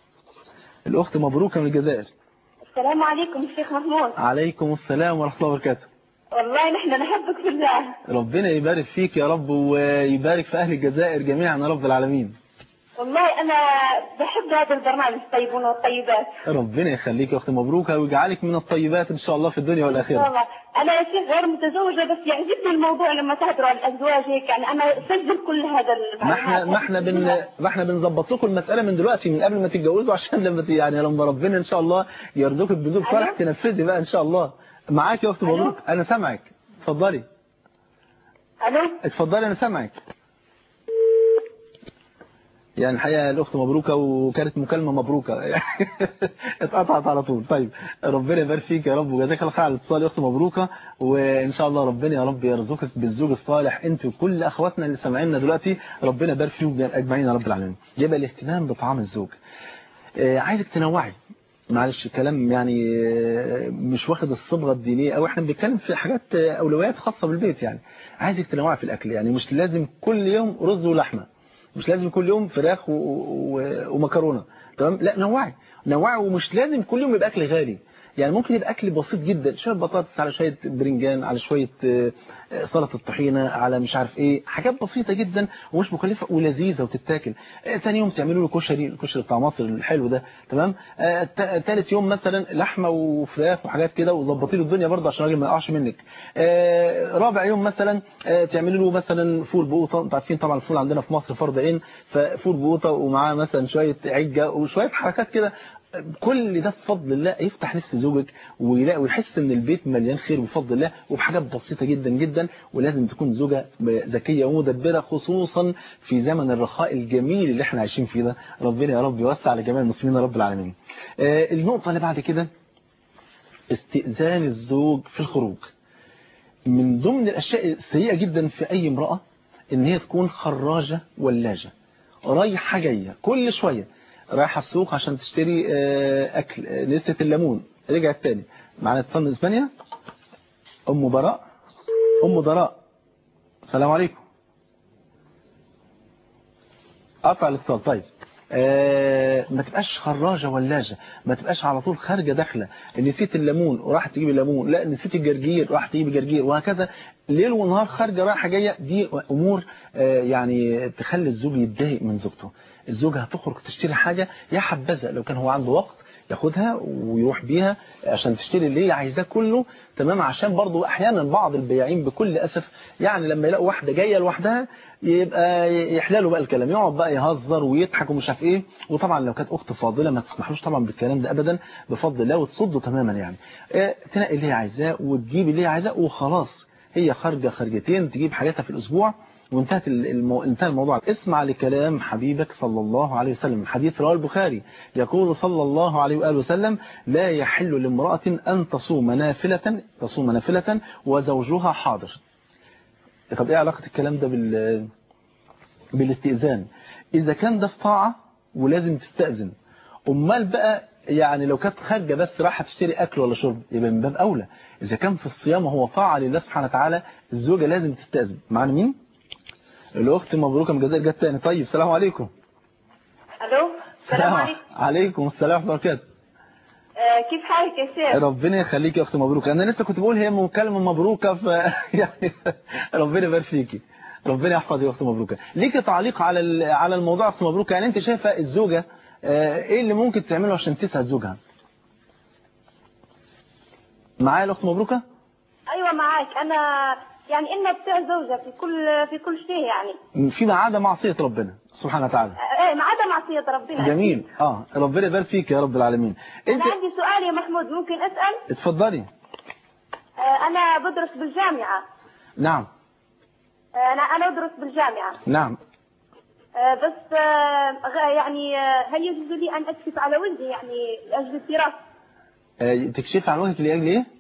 الاخت مبروكه من الجزائر السلام عليكم الشيخ محمود عليكم السلام ورحمه الله وبركاته والله نحن نحبك في الله ربنا يبارك فيك يا رب ويبارك في اهل الجزائر جميعا يا رب العالمين والله انا بحب هذا البرنامج الطيبون والطيبات ربنا يخليك يا اختي مبروكه ويجعلك من الطيبات ان شاء الله في الدنيا والاخره والله انا يا شيخ غير متزوجه بس يعجبني الموضوع لما تهدروا عن الازواج هيك يعني انا اسجل كل هذا ما احنا ما احنا بن ما احنا بنظبط لكم المساله من دلوقتي من قبل ما تتجوزوا عشان لما يعني لما ربنا ان شاء الله يرزقك بزوج صالح تنفذي بقى ان شاء الله معاك يا اختي مبروك انا سامعك اتفضلي الو اتفضلي انا سامعك يعني الحقيقة الأخت مبروكة وكانت مكالمة مبروكة اتقطعت على طول طيب ربنا يبارك فيك يا رب وجزاك الله خير على الاتصال يا أخت مبروكة وإن شاء الله ربنا يا رب يرزقك بالزوج الصالح أنت وكل أخواتنا اللي سامعيننا دلوقتي ربنا يبارك فيهم أجمعين يا رب العالمين يبقى الاهتمام بطعام الزوج عايزك تنوعي معلش كلام يعني مش واخد الصبغه الدينيه او احنا بنتكلم في حاجات اولويات خاصه بالبيت يعني عايزك تنوعي في الاكل يعني مش لازم كل يوم رز ولحمه مش لازم كل يوم فراخ و... و... ومكرونه تمام لا نوعي نوعي ومش لازم كل يوم يبقى اكل غالي يعني ممكن يبقى اكل بسيط جدا شويه بطاطس على شويه برنجان على شويه سلطه الطحينه على مش عارف ايه حاجات بسيطه جدا ومش مكلفه ولذيذه وتتاكل ثاني يوم تعملوا له كشري الكشري بتاع مصر الحلو ده تمام ثالث يوم مثلا لحمه وفراخ وحاجات كده وظبطي له الدنيا برضه عشان الراجل ما يقعش منك رابع يوم مثلا تعملوا له مثلا فول بقوطه انتوا عارفين طبعا الفول عندنا في مصر فرض عين ففول بقوطه ومعاه مثلا شويه عجه وشويه حركات كده كل ده بفضل الله يفتح نفس زوجك ويلاقي ويحس ان البيت مليان خير بفضل الله وبحاجات بسيطه جدا جدا ولازم تكون زوجه ذكيه ومدبره خصوصا في زمن الرخاء الجميل اللي احنا عايشين فيه ده ربنا يا رب يوسع على جميع المسلمين يا رب العالمين آه النقطه اللي بعد كده استئذان الزوج في الخروج من ضمن الاشياء السيئه جدا في اي امراه ان هي تكون خراجه ولاجه رايحه جايه كل شويه رايحه السوق عشان تشتري اكل نسيت الليمون رجعت تاني معانا اتصال من اسبانيا ام براء ام ضراء السلام عليكم قطع الاتصال طيب آه ما تبقاش خراجة ولاجة ما تبقاش على طول خارجة داخلة نسيت الليمون وراح تجيب الليمون لا نسيت الجرجير راح تجيب الجرجير وهكذا ليل ونهار خارجة رايحة جاية دي أمور آه يعني تخلي الزوج يتضايق من زوجته الزوجة هتخرج تشتري حاجة يا حبذا لو كان هو عنده وقت ياخدها ويروح بيها عشان تشتري اللي هي عايزاه كله تمام عشان برضو احيانا بعض البياعين بكل اسف يعني لما يلاقوا واحده جايه لوحدها يبقى يحلالوا بقى الكلام يقعد بقى يهزر ويضحك ومش عارف ايه وطبعا لو كانت اخت فاضله ما تسمحلوش طبعا بالكلام ده ابدا بفضل الله وتصده تماما يعني اه تنقي اللي هي عايزاه وتجيب اللي هي عايزاه وخلاص هي خارجه خارجتين تجيب حاجاتها في الاسبوع وانتهت المو... انتهى الموضوع اسمع لكلام حبيبك صلى الله عليه وسلم حديث رواه البخاري يقول صلى الله عليه وآله وسلم لا يحل لامرأة أن تصوم نافلة تصوم نافلة وزوجها حاضر طب ايه علاقة الكلام ده بال بالاستئذان إذا كان ده في طاعة ولازم تستأذن أمال بقى يعني لو كانت خارجه بس رايحه تشتري أكل ولا شرب يبقى من باب أولى إذا كان في الصيام وهو طاعة لله سبحانه وتعالى الزوجة لازم تستأذن معنا مين؟ الأخت مبروكة من الجزائر جت تاني طيب السلام عليكم الو السلام عليكم عليكم السلام ورحمة الله وبركاته آه، كيف حالك يا شيخ ربنا يخليك يا أخت مبروكة أنا لسه كنت بقول هي مكالمة مبروكة ف يعني ربنا يبارك فيكي ربنا يحفظك يا أخت مبروكة ليكي تعليق على ال- على الموضوع يا أخت مبروكة يعني أنت شايفة الزوجة آه، إيه اللي ممكن تعمله عشان تسعد زوجها معايا الأخت مبروكة ايوه معاك انا يعني ان بتاع زوجة في كل في كل شيء يعني فيما عدا معصية ربنا سبحانه وتعالى ايه ما عدا معصية ربنا جميل اه ربنا يبارك فيك يا رب العالمين انت انا عندي سؤال يا محمود ممكن اسال اتفضلي آه، انا بدرس بالجامعة نعم آه، انا انا ادرس بالجامعة نعم آه، بس آه، غ- يعني آه، هل يجوز لي ان اكشف على ولدي يعني لاجل الدراسة آه، تكشف عن وجهك لأجل ايه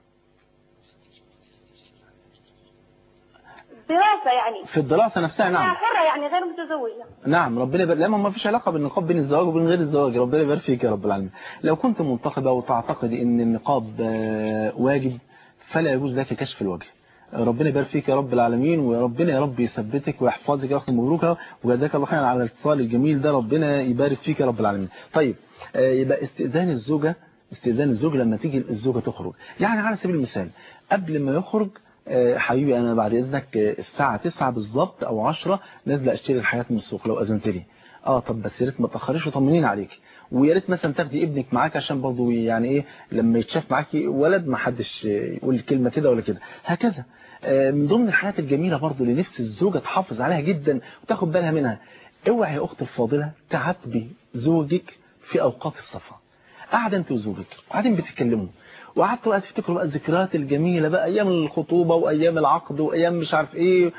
دراسة يعني في الدراسة نفسها انا نعم حرة يعني غير متزوجة نعم ربنا يبارك لا ما فيش علاقة بالنقاب بين الزواج وبين غير الزواج ربنا يبارك فيك يا رب العالمين لو كنت منتقبة وتعتقدي ان النقاب آه، واجب فلا يجوز لك كشف الوجه ربنا يبارك فيك يا رب العالمين وربنا يا رب يثبتك ويحفظك يا اخت مبروكه وجزاك الله خيرا على الاتصال الجميل ده ربنا يبارك فيك يا رب العالمين طيب آه، يبقى استئذان الزوجه استئذان الزوج لما تيجي الزوجه تخرج يعني على سبيل المثال قبل ما يخرج آه، حبيبي انا بعد اذنك آه، الساعه 9 بالظبط او 10 نازله اشتري الحاجات من السوق لو اذنت لي اه طب بس يا ريت ما تاخريش وطمنين عليك ويا ريت مثلا تاخدي ابنك معاك عشان برضه يعني ايه لما يتشاف معاكي ولد ما حدش آه، يقول كلمه كده ولا كده هكذا آه، من ضمن الحاجات الجميله برضه اللي نفس الزوجه تحافظ عليها جدا وتاخد بالها منها اوعي يا اختي الفاضله تعاتبي زوجك في اوقات الصفا قاعده انت وزوجك وقاعدين بتتكلموا وقعدتوا بقى تفتكروا بقى الذكريات الجميلة بقى أيام الخطوبة وأيام العقد وأيام مش عارف إيه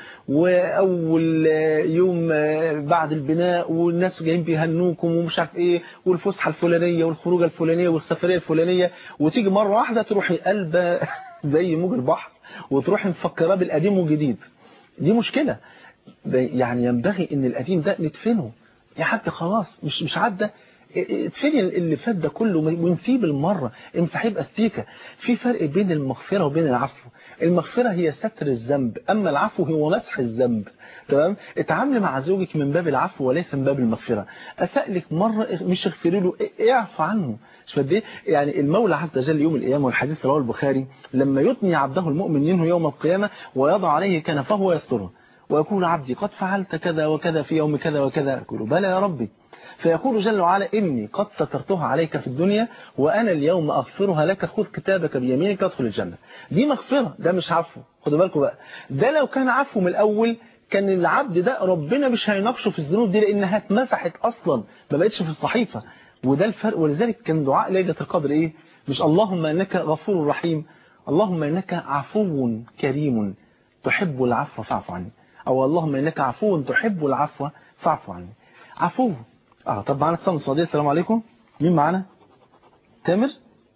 وأول آه، يوم آه، بعد البناء والناس جايين بيهنوكم ومش عارف إيه والفسحة الفلانية والخروجة الفلانية والسفرية الفلانية وتيجي مرة واحدة تروحي قلبة زي موج البحر وتروحي مفكراه بالقديم والجديد دي مشكلة يعني ينبغي ان القديم ده ندفنه يا حاج خلاص مش مش عدى ادفني اللي فات ده كله ونسيه بالمره امسحيه باستيكه في فرق بين المغفره وبين العفو المغفره هي ستر الذنب اما العفو هو مسح الذنب تمام اتعاملي مع زوجك من باب العفو وليس من باب المغفره اسال لك مره مش اغفري له اعفو عنه مش قد ايه يعني المولى عز وجل يوم القيامه والحديث رواه البخاري لما يثني عبده المؤمن منه يوم القيامه ويضع عليه كنفه ويستره ويقول عبدي قد فعلت كذا وكذا في يوم كذا وكذا يقول بلى يا ربي فيقول جل وعلا إني قد سترتها عليك في الدنيا وأنا اليوم أغفرها لك خذ كتابك بيمينك ادخل الجنة دي مغفرة ده مش عفو خدوا بالكم بقى ده لو كان عفو من الأول كان العبد ده ربنا مش هيناقشه في الذنوب دي لأنها اتمسحت أصلا ما بقتش في الصحيفة وده الفرق ولذلك كان دعاء ليلة القدر إيه مش اللهم إنك غفور رحيم اللهم إنك عفو كريم تحب العفو فاعف عني أو اللهم إنك عفو تحب العفو فاعف عني عفو اه طب معانا اتصال من السعوديه السلام عليكم مين معانا تامر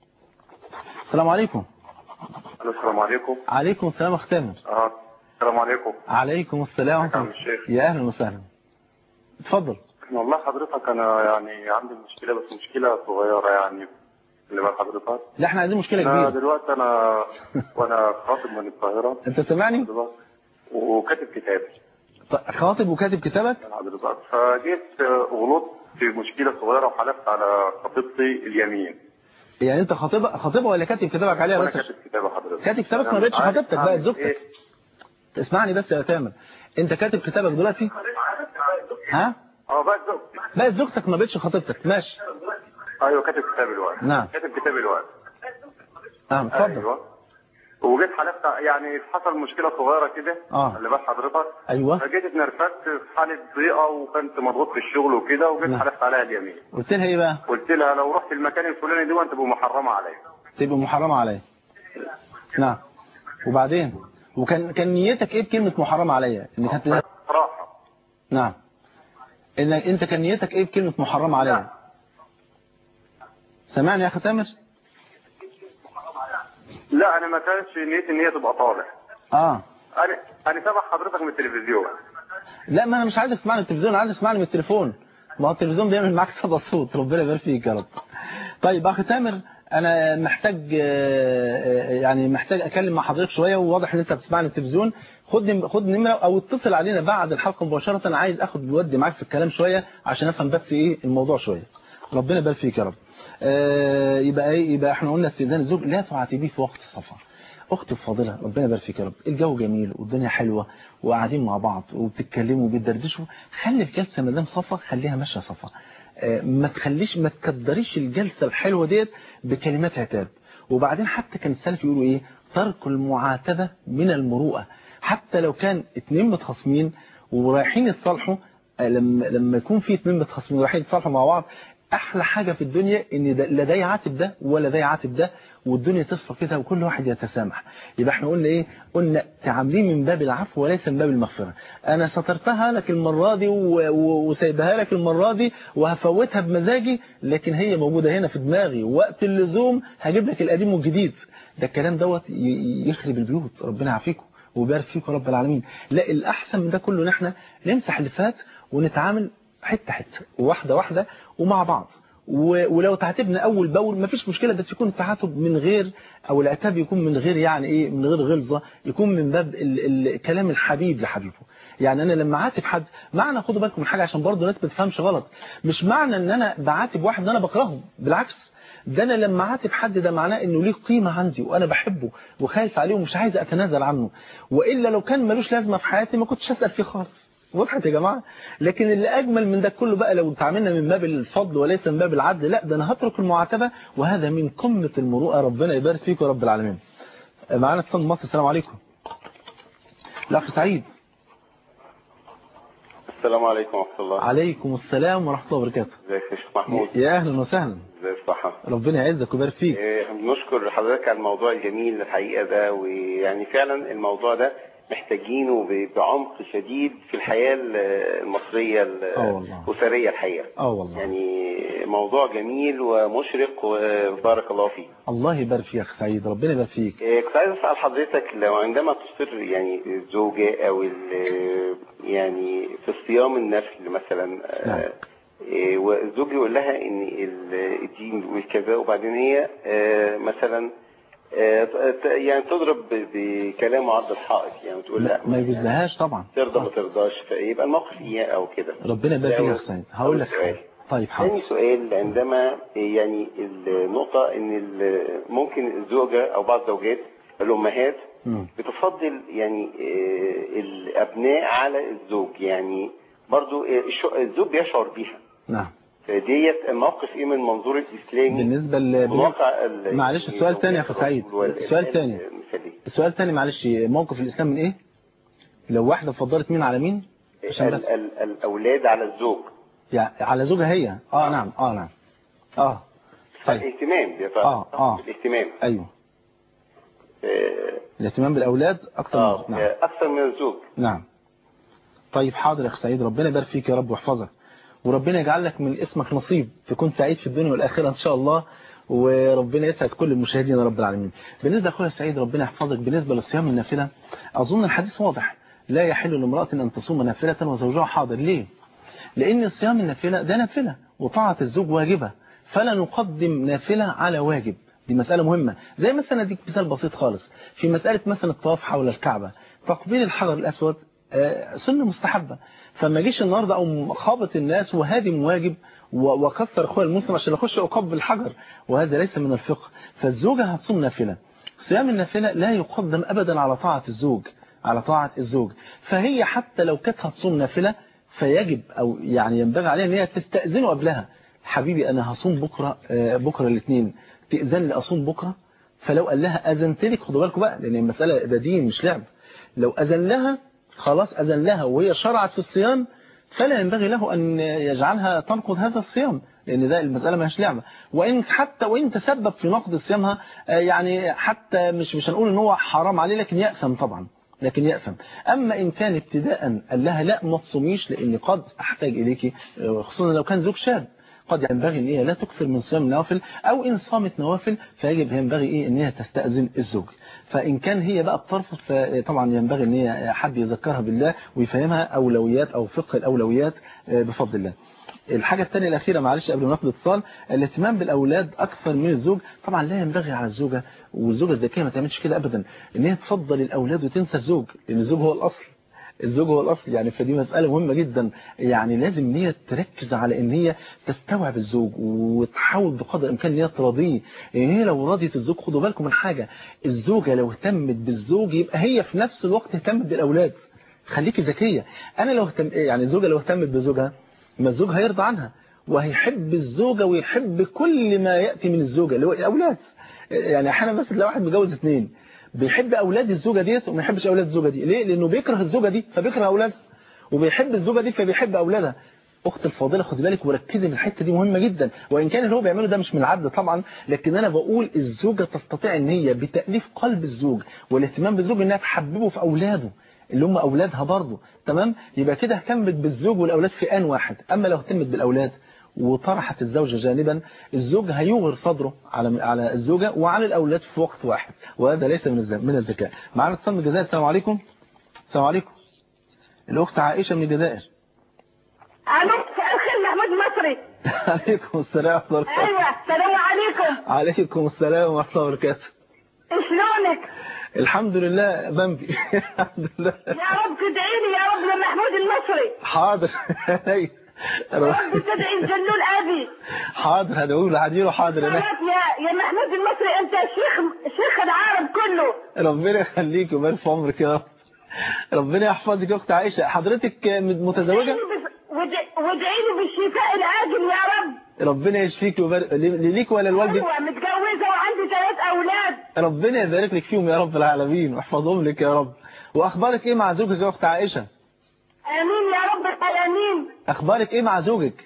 السلام عليكم السلام عليكم عليكم السلام اخ تامر اه السلام عليكم عليكم السلام ورحمه عم الشيخ. يا اهلا وسهلا اتفضل والله حضرتك انا يعني عندي مشكله بس مشكله صغيره يعني اللي مع حضرتك لا احنا عايزين مشكله انا كبيره دلوقتي انا وانا خاطب من القاهره انت سامعني حضرتك، وكاتب كتاب ط- خاطب وكاتب كتابك من حضرتك فجيت آه، غلطت في مشكله صغيره وحلفت على خطيبتي اليمين يعني انت خاطبها خاطبها ولا كاتب كتابك عليها وانا بس كاتب كتابه حضرتك كاتب كتابك ما أنا بقتش مش عارف خطيبتك بقت أعمل زوجتك إيه. اسمعني بس يا تامر انت كاتب كتابك دلوقتي ها اه بقى زوجتي بقت زوجتك ما بقتش خطيبتك ماشي ايوه كاتب كتاب الوقت نعم. كاتب كتاب الوقت نعم اتفضل ايوه وجيت حلفت يعني حصل مشكله صغيره كده آه. اللي بال حضرتك ايوه فجيت اتنرفزت في حاله ضيقه وكنت مضغوط في الشغل وكده وجيت نعم. حلفت عليها اليمين قلت لها ايه بقى قلت لها لو رحت المكان الفلاني ده وانت تبقى محرمه عليا تبقى محرمه عليا نعم وبعدين وكان كان نيتك ايه بكلمه محرمه عليا ان كانت صراحه نعم ان انت كان نيتك ايه بكلمه محرمه عليا سامعني يا اخي تامر لا انا ما كانش نيتي ان هي تبقى طالع اه انا انا تابع حضرتك من التلفزيون لا ما انا مش عايز اسمعني من التلفزيون انا عايز اسمعني من التليفون ما هو التلفزيون بيعمل معاك صدى صوت ربنا يبارك فيك يا رب طيب اخي تامر انا محتاج آه، آه، يعني محتاج اتكلم مع حضرتك شويه وواضح ان انت بتسمعني من التلفزيون خد خد نمره او اتصل علينا بعد الحلقه مباشره انا عايز اخد الودي معاك في الكلام شويه عشان افهم بس ايه الموضوع شويه ربنا يبارك فيك يا رب آه، يبقى ايه يبقى احنا قلنا استئذان الزوج لا تعاتبيه في وقت السفر اختي الفاضله ربنا يبارك فيك يا رب الجو جميل والدنيا حلوه وقاعدين مع بعض وبتتكلموا وبتدردشوا خلي الجلسه ما دام صفا خليها ماشيه صفا آه، ما تخليش ما تكدريش الجلسه الحلوه ديت بكلمات عتاب وبعدين حتى كان السلف يقولوا ايه ترك المعاتبه من المروءه حتى لو كان اتنين متخاصمين ورايحين يتصالحوا آه، لما لما يكون في اتنين متخاصمين ورايحين يتصالحوا مع بعض احلى حاجه في الدنيا ان ده لا ده يعاتب ده ولا ده يعاتب ده والدنيا تصفى كده وكل واحد يتسامح يبقى احنا قلنا ايه قلنا تعامليه من باب العفو وليس من باب المغفره انا سترتها لك المره دي و- و- وسايبها لك المره دي وهفوتها بمزاجي لكن هي موجوده هنا في دماغي وقت اللزوم هجيب لك القديم والجديد ده الكلام دوت ي- يخرب البيوت ربنا يعافيكم ويبارك فيكم رب العالمين لا الاحسن من ده كله ان احنا نمسح اللي فات ونتعامل حته حته واحده واحده ومع بعض و- ولو تعاتبنا اول باول مفيش مشكله بس يكون التعاتب من غير او العتاب يكون من غير يعني ايه من غير غلظه يكون من باب ال- ال- كلام الحبيب لحبيبه يعني انا لما عاتب حد معنى خدوا بالكم من حاجه عشان برضه الناس ما تفهمش غلط مش معنى ان انا بعاتب واحد ان انا بكرهه بالعكس ده انا لما عاتب حد ده معناه انه ليه قيمه عندي وانا بحبه وخايف عليه ومش عايز اتنازل عنه والا لو كان ملوش لازمه في حياتي ما كنتش اسال فيه خالص وضحت يا جماعه لكن اللي اجمل من ده كله بقى لو تعاملنا من باب الفضل وليس من باب العدل لا ده انا هترك المعاتبه وهذا من قمه المروءه ربنا يبارك فيكم يا رب العالمين معانا اتصال من مصر السلام عليكم الاخ سعيد السلام عليكم ورحمة الله عليكم السلام ورحمه الله وبركاته ازيك يا شيخ محمود يا اهلا وسهلا ازي الصحة ربنا يعزك ويبارك فيك إيه، بنشكر حضرتك على الموضوع الجميل الحقيقة ده ويعني فعلا الموضوع ده محتاجينه ب- بعمق شديد في الحياة ال- المصرية ال- آه والله. الأسرية الحقيقة اه والله يعني موضوع جميل ومشرق وبارك الله فيه الله يبارك فيك يا اخ سعيد ربنا يبارك فيك إيه، كنت عايز اسال حضرتك لو عندما تصر يعني الزوجه او ال- يعني في الصيام النفل مثلا آه، نعم. إيه، والزوج يقول لها ان ال- الدين بيقول كذا وبعدين هي آه، مثلا آه، ت- يعني تضرب ب- بكلام عرض الحائط يعني تقول لا لا ما يجوزلهاش طبعا ترضى ما ترضاش فيبقى الموقف ايه او كده ربنا يبارك فيك يا ده اخ سعيد هقول لك أول سؤال. حاجة. طيب ثاني حاضر سؤال عندما يعني النقطة ان ال- ممكن الزوجة او بعض الزوجات الامهات مم. بتفضل يعني آه، الابناء على الزوج يعني برضو آه، الش- الزوج بيشعر بيها نعم فديت الموقف ايه من المنظور الاسلامي بالنسبه ل... واقع ال- معلش السؤال تاني يا أخو سعيد. وال- السؤال تاني. المثالي. السؤال تاني معلش موقف الاسلام من ايه لو واحده فضلت مين على مين عشان بس ال- ال- الاولاد على الزوج يعني على زوجها هي اه نعم اه نعم اه طيب الاهتمام بيتعلق آه، آه. الاهتمام ايوه آه، الاهتمام بالاولاد اكتر اه من نعم اكثر من الزوج نعم طيب حاضر يا اخ سعيد ربنا يبارك فيك يا رب ويحفظك وربنا يجعل لك من اسمك نصيب تكون سعيد في الدنيا والاخره ان شاء الله وربنا يسعد كل المشاهدين يا رب العالمين بالنسبه لاخويا سعيد ربنا يحفظك بالنسبه للصيام النافله اظن الحديث واضح لا يحل لامراه ان تصوم نافله وزوجها حاضر ليه لان الصيام النافله ده نافله وطاعه الزوج واجبه فلا نقدم نافلة على واجب دي مسألة مهمة زي مثلا اديك مثال بسيط خالص في مسألة مثلا الطواف حول الكعبة تقبيل الحجر الأسود آه، سنة مستحبة فما جيش النهاردة أو خابط الناس وهادم واجب و- وكسر أخويا المسلم عشان أخش أقبل الحجر وهذا ليس من الفقه فالزوجة هتصوم نافلة صيام النافلة لا يقدم أبدا على طاعة الزوج على طاعة الزوج فهي حتى لو كانت هتصوم نافلة فيجب أو يعني ينبغي عليها أن هي تستأذنه قبلها حبيبي أنا هصوم بكرة آه، بكرة الاثنين تأذن لي أصوم بكرة فلو قال لها أذنت لك خدوا بالكم بقى لأن المسألة ده دين مش لعب لو أذن لها خلاص أذن لها وهي شرعت في الصيام فلا ينبغي له أن يجعلها تنقض هذا الصيام لأن ده المسألة ماهيش لعبة وإن حتى وإن تسبب في نقض صيامها آه، يعني حتى مش مش هنقول إن هو حرام عليه لكن يأثم طبعا لكن يأثم أما إن كان ابتداء قال لها لا ما تصوميش لأن قد أحتاج إليك آه، خصوصا لو كان زوج شاب قد ينبغي ان هي لا تكثر من صيام النوافل او ان صامت نوافل فيجب ينبغي ايه ان هي تستأذن الزوج فان كان هي بقى بترفض فطبعا ينبغي ان هي حد يذكرها بالله ويفهمها اولويات او فقه الاولويات آه، بفضل الله الحاجة الثانية الأخيرة معلش قبل ما ناخد اتصال الاهتمام بالأولاد أكثر من الزوج طبعا لا ينبغي على الزوجة والزوجة الذكية ما تعملش كده أبدا إن هي تفضل الأولاد وتنسى الزوج لأن الزوج هو الأصل الزوج هو الأصل يعني فدي مسألة مهمة جدا يعني لازم ان هي تركز على ان هي تستوعب الزوج وتحاول بقدر الامكان ان هي تراضيه يعني هي لو راضيت الزوج خدوا بالكم من حاجة الزوجة لو اهتمت بالزوج يبقى هي في نفس الوقت اهتمت بالأولاد خليكي ذكية أنا لو اهتم يعني الزوجة لو اهتمت بزوجها ما الزوج هيرضى عنها وهيحب الزوجة ويحب كل ما يأتي من الزوجة اللي هو الأولاد يعني احيانا بس تلاقي واحد متجوز اثنين بيحب أولاد الزوجة ديت وما يحبش أولاد الزوجة دي ليه؟ لأنه بيكره الزوجة دي فبيكره أولادها وبيحب الزوجة دي فبيحب أولادها أخت الفاضلة خدي بالك وركزي من الحتة دي مهمة جدا وإن كان اللي هو بيعمله ده مش من العدل طبعا لكن أنا بقول الزوجة تستطيع إن هي بتأليف قلب الزوج والاهتمام بالزوج إنها تحببه في أولاده اللي هم أولادها برضه تمام يبقى كده اهتمت بالزوج والأولاد في آن واحد أما لو اهتمت بالأولاد وطرحت الزوجة جانبا الزوج هيغر صدره على على الزوجة وعلى الأولاد في وقت واحد وهذا ليس من الز- من الذكاء معنا اتصال من الجزائر السلام عليكم السلام عليكم الأخت عائشة من الجزائر الو مساء الخير محمود مصري عليكم السلام ورحمة الله وبركاته ايوه السلام عليكم عليكم السلام ورحمة الله وبركاته شلونك الحمد لله بمبي الحمد لله يا رب تدعي لي يا رب لمحمود المصري حاضر يا رب تدعي الجلول ابي حاضر هدعوه له هديله حاضر انا خلاص يا يا محمود المصري انت شيخ شيخ العالم كله ربنا يخليك ويبارك في عمرك يا رب ربنا يحفظك يا اخت عائشه حضرتك متزوجه وادعي وادعي لي بالشفاء العاجل يا رب ربنا يشفيك ويبارك ليك ولا لوالدك ايوه متجوزه وعندي ثلاث اولاد ربنا يبارك لك فيهم يا رب العالمين ويحفظهم لك يا رب واخبارك ايه مع زوجك يا اخت عائشه امين يا رب العالمين اخبارك ايه مع زوجك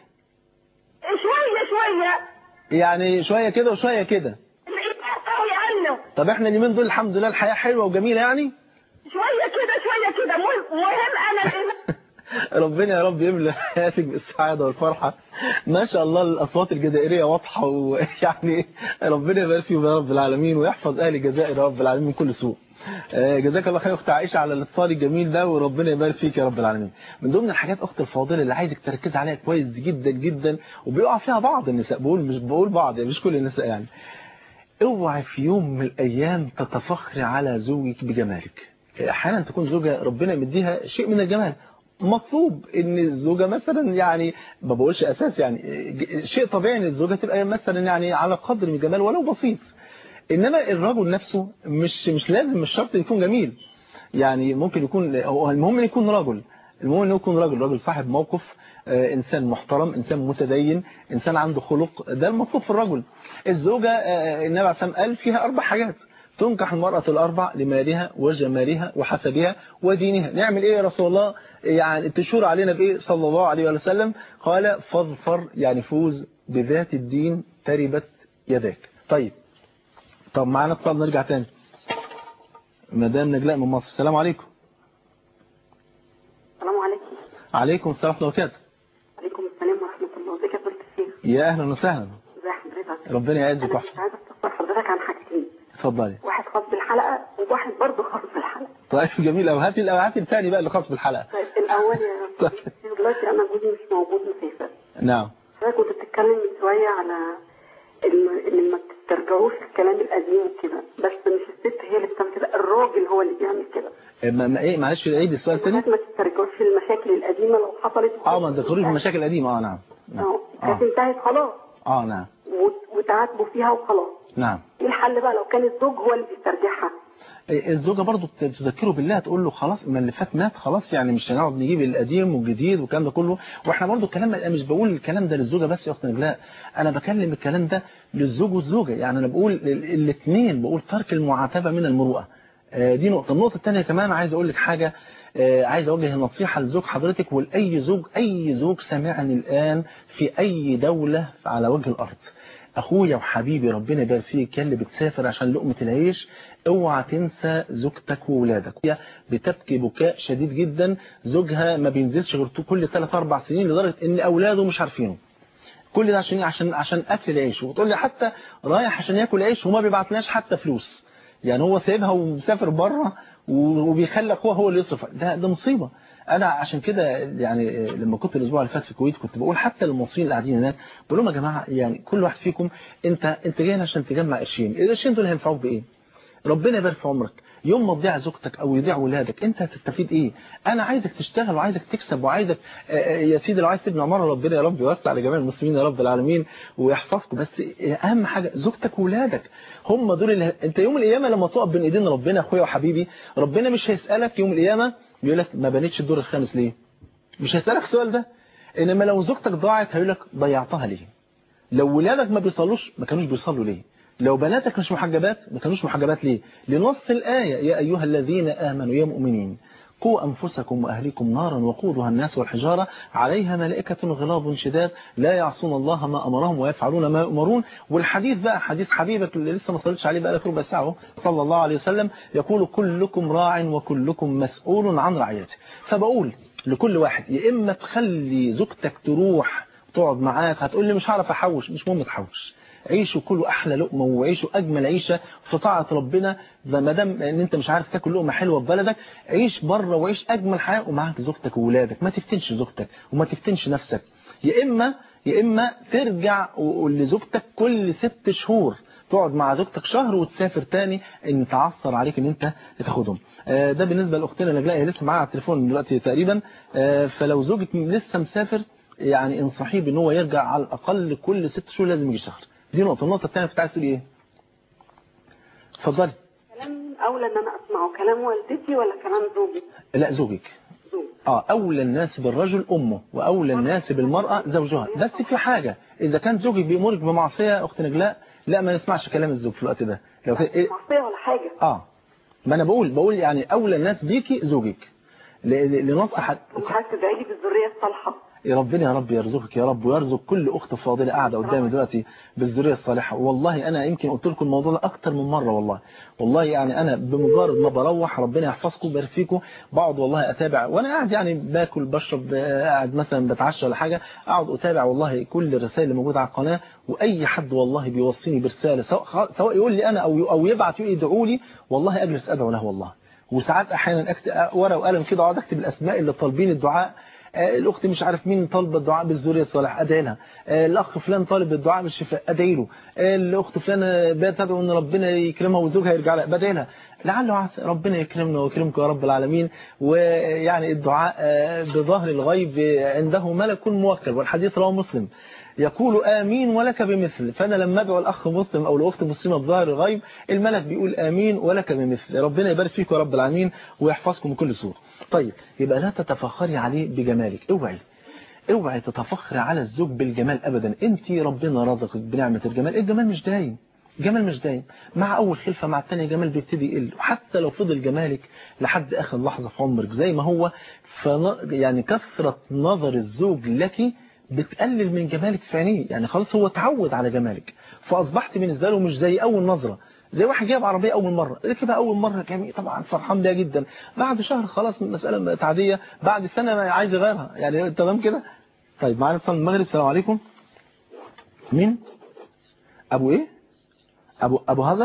شويه شويه يعني شويه كده وشويه كده العيد قوي عنه طب احنا اليومين دول الحمد لله الحياه حلوه وجميله يعني شويه كده شويه كده مهم مهم انا الإيمان. ربنا يا رب يملى حياتك بالسعادة والفرحة ما شاء الله الأصوات الجزائرية واضحة ويعني ربنا يبارك فيهم يا رب العالمين ويحفظ أهل الجزائر يا رب العالمين من كل سوء آه، جزاك الله خير أخت عائشة على الاتصال الجميل ده وربنا يبارك فيك يا رب العالمين من ضمن الحاجات أخت الفاضلة اللي عايزك تركز عليها كويس جدا جدا وبيقع فيها بعض النساء بقول مش بقول بعض يعني مش كل النساء يعني اوعي في يوم من الأيام تتفخري على زوجك بجمالك احيانا تكون زوجة ربنا مديها شيء من الجمال مطلوب ان الزوجة مثلا يعني ما بقولش اساس يعني شيء طبيعي ان الزوجة تبقى مثلا يعني على قدر من الجمال ولو بسيط انما الرجل نفسه مش مش لازم مش شرط يكون جميل يعني ممكن يكون هو المهم ان يكون رجل المهم انه يكون رجل رجل صاحب موقف آه، انسان محترم انسان متدين انسان عنده خلق ده المطلوب في الرجل الزوجة آه، النبي عليه الصلاة والسلام قال فيها اربع حاجات تنكح المرأة الأربع لمالها وجمالها وحسبها ودينها نعمل إيه يا رسول الله يعني تشور علينا بإيه صلى الله عليه وسلم قال فاظفر يعني فوز بذات الدين تربت يداك طيب طب معانا اتصال نرجع تاني مدام نجلاء من مصر السلام عليكم السلام عليكم عليكم السلام ورحمة الله وبركاته عليكم السلام ورحمة الله ازيك يا فضيلة الشيخ يا أهلا وسهلا ازي حضرتك ربنا يعزك انا ويحفظك كنت عايزة استفسر حضرتك عن حاجتين اتفضلي واحد خاص بالحلقة وواحد برضه خاص بالحلقة طيب جميل أوي هاتي هاتي الثاني بقى اللي خاص بالحلقة طيب الأول يا فضيلة الشيخ دلوقتي أنا جوزي مش موجود مسافر نعم حضرتك كنت بتتكلم من شوية على تسترجعوش الكلام القديم كده بس مش الست هي اللي بتعمل كده الراجل هو اللي بيعمل كده ما ما ايه معلش عيد السؤال تاني ما تسترجعوش المشاكل القديمه لو حصلت اه ما تذكريش المشاكل القديمه اه نعم نعم اه اه, كانت انتهت خلاص آه نعم وت- وتعاتبوا فيها وخلاص نعم ايه الحل بقى لو كان الزوج هو اللي بيسترجعها الزوجة برضو تذكره بالله تقول له خلاص ما اللي فات مات خلاص يعني مش هنقعد نجيب القديم والجديد والكلام ده كله واحنا برضو الكلام انا مش بقول الكلام ده للزوجة بس يا اخت نجلاء انا بكلم الكلام ده للزوج والزوجة يعني انا بقول الاثنين بقول ترك المعاتبة من المروءة آه، دي نقطة النقطة الثانية كمان عايز اقول لك حاجة آه، عايز اوجه نصيحة لزوج حضرتك ولاي زوج اي زوج سامعني الان في اي دولة على وجه الارض اخويا وحبيبي ربنا يبارك فيك يا اللي بتسافر عشان لقمة العيش اوعى تنسى زوجتك وولادك هي بتبكي بكاء شديد جدا زوجها ما بينزلش غير كل 3 4 سنين لدرجة ان اولاده مش عارفينه كل ده عشان إيه؟ عشان عشان اكل العيش وتقول لي حتى رايح عشان ياكل عيش وما بيبعتلناش حتى فلوس يعني هو سايبها ومسافر بره وبيخلي اخوه هو اللي يصرف ده ده مصيبه انا عشان كده يعني لما كنت الاسبوع اللي فات في الكويت كنت بقول حتى للمصريين اللي قاعدين هناك بقول لهم يا جماعه يعني كل واحد فيكم انت انت جاي هنا عشان تجمع قرشين القرشين دول هينفعوك بايه ربنا يبارك في عمرك يوم ما تضيع زوجتك او يضيع ولادك انت هتستفيد ايه انا عايزك تشتغل وعايزك تكسب وعايزك آه، آه، يا سيدي لو عايز تبني عماره ربنا يا رب يوسع لجميع المسلمين يا رب العالمين ويحفظكم بس اهم حاجه زوجتك وولادك هم دول اللي انت يوم القيامه لما تقف بين ايدين ربنا اخويا وحبيبي ربنا مش هيسالك يوم القيامه يقول لك ما بنيتش الدور الخامس ليه مش هيسالك السؤال ده انما لو زوجتك ضاعت هيقول لك ضيعتها ليه لو ولادك ما بيصلوش ما كانوش بيصلوا ليه لو بناتك مش محجبات ما كانوش محجبات ليه لنص الآية يا أيها الذين آمنوا يا مؤمنين قوا أنفسكم وأهليكم نارا وقودها الناس والحجارة عليها ملائكة غلاظ شداد لا يعصون الله ما أمرهم ويفعلون ما يؤمرون والحديث بقى حديث حبيبك اللي لسه ما صليتش عليه بقى لك ربع ساعة صلى الله عليه وسلم يقول كلكم راع وكلكم مسؤول عن رعيته فبقول لكل واحد يا إما تخلي زوجتك تروح تقعد معاك هتقول لي مش هعرف أحوش مش مهم تحوش عيشوا كلوا احلى لقمه وعيشوا اجمل عيشه في طاعه ربنا ما دام ان انت مش عارف تاكل لقمه حلوه في بلدك عيش بره وعيش اجمل حياه ومعاك زوجتك وولادك ما تفتنش زوجتك وما تفتنش نفسك يا اما يا اما ترجع لزوجتك كل ست شهور تقعد مع زوجتك شهر وتسافر تاني ان تعثر عليك ان انت تاخدهم آه، ده بالنسبه لاختنا نجلاء هي لسه معاها على التليفون دلوقتي تقريبا آه، فلو زوجك لسه مسافر يعني انصحيه بان هو يرجع على الاقل كل ست شهور لازم يجي شهر دي نقطة النقطة الثانية كنت عايز تقول ايه اتفضلي كلام اولى ان انا اسمعه كلام والدتي ولا كلام زوجي لا زوجك زوج اه اولى الناس بالرجل امه واولى الناس بالمرأة زوجها بس في حاجة اذا كان زوجك بيأمرك بمعصية اخت نجلاء لا ما نسمعش كلام الزوج في الوقت ده لو في... إيه؟ معصيه ولا حاجه اه ما انا بقول بقول يعني اولى الناس بيكي زوجك ل- ل- لنصح وعايز تدعي لي بالذريه الصالحه يا ربنا يا رب يرزقك يا رب ويرزق كل اخت فاضله قاعده قدامي دلوقتي بالذريه الصالحه والله انا يمكن قلت لكم الموضوع ده اكتر من مره والله والله يعني انا بمجرد ما بروح ربنا يحفظكم ويبارك فيكم بقعد والله اتابع وانا قاعد يعني باكل بشرب آه، قاعد مثلا بتعشى ولا حاجه اقعد اتابع والله كل الرسائل اللي موجوده على القناه واي حد والله بيوصيني برساله سواء سواء يقول لي انا او او يبعت يقول يدعوا لي والله اجلس ادعو له والله وساعات احيانا اكتب ورقه وقلم كده اقعد اكتب الاسماء اللي طالبين الدعاء آه، الاخت مش عارف مين طالبه الدعاء بالذريه الصالحه ادعي لها آه، الاخ فلان طالب الدعاء بالشفاء ادعي له آه، الاخت فلانه بتدعو ان ربنا يكرمها وزوجها يرجع لها بدعي لها لعله عسى ربنا يكرمنا ويكرمكم يا رب العالمين ويعني الدعاء آه، بظهر الغيب عنده ملك موكل والحديث رواه مسلم يقول آمين ولك بمثل فأنا لما أدعو الأخ مسلم أو الأخت مسلمة بظاهر الغيب الملك بيقول آمين ولك بمثل ربنا يبارك فيك يا رب العالمين ويحفظكم من كل سوء طيب يبقى لا تتفخري عليه بجمالك اوعي اوعي تتفخري على الزوج بالجمال أبدا أنت ربنا رزقك بنعمة الجمال الجمال مش دايم جمال مش دايم مع أول خلفة مع الثانية جمال بيبتدي يقل وحتى لو فضل جمالك لحد آخر لحظة في عمرك زي ما هو فن... يعني كثرة نظر الزوج لك بتقلل من جمالك في عينيه يعني خلاص هو اتعود على جمالك فأصبحت بالنسبة له مش زي أول نظرة زي واحد جايب عربية أول مرة ركبها أول مرة جميل طبعا فرحان بيها جدا بعد شهر خلاص المسألة بقت عادية بعد سنة عايز يغيرها يعني تمام كده طيب معانا اتصال من المغرب السلام عليكم مين أبو إيه أبو أبو هزر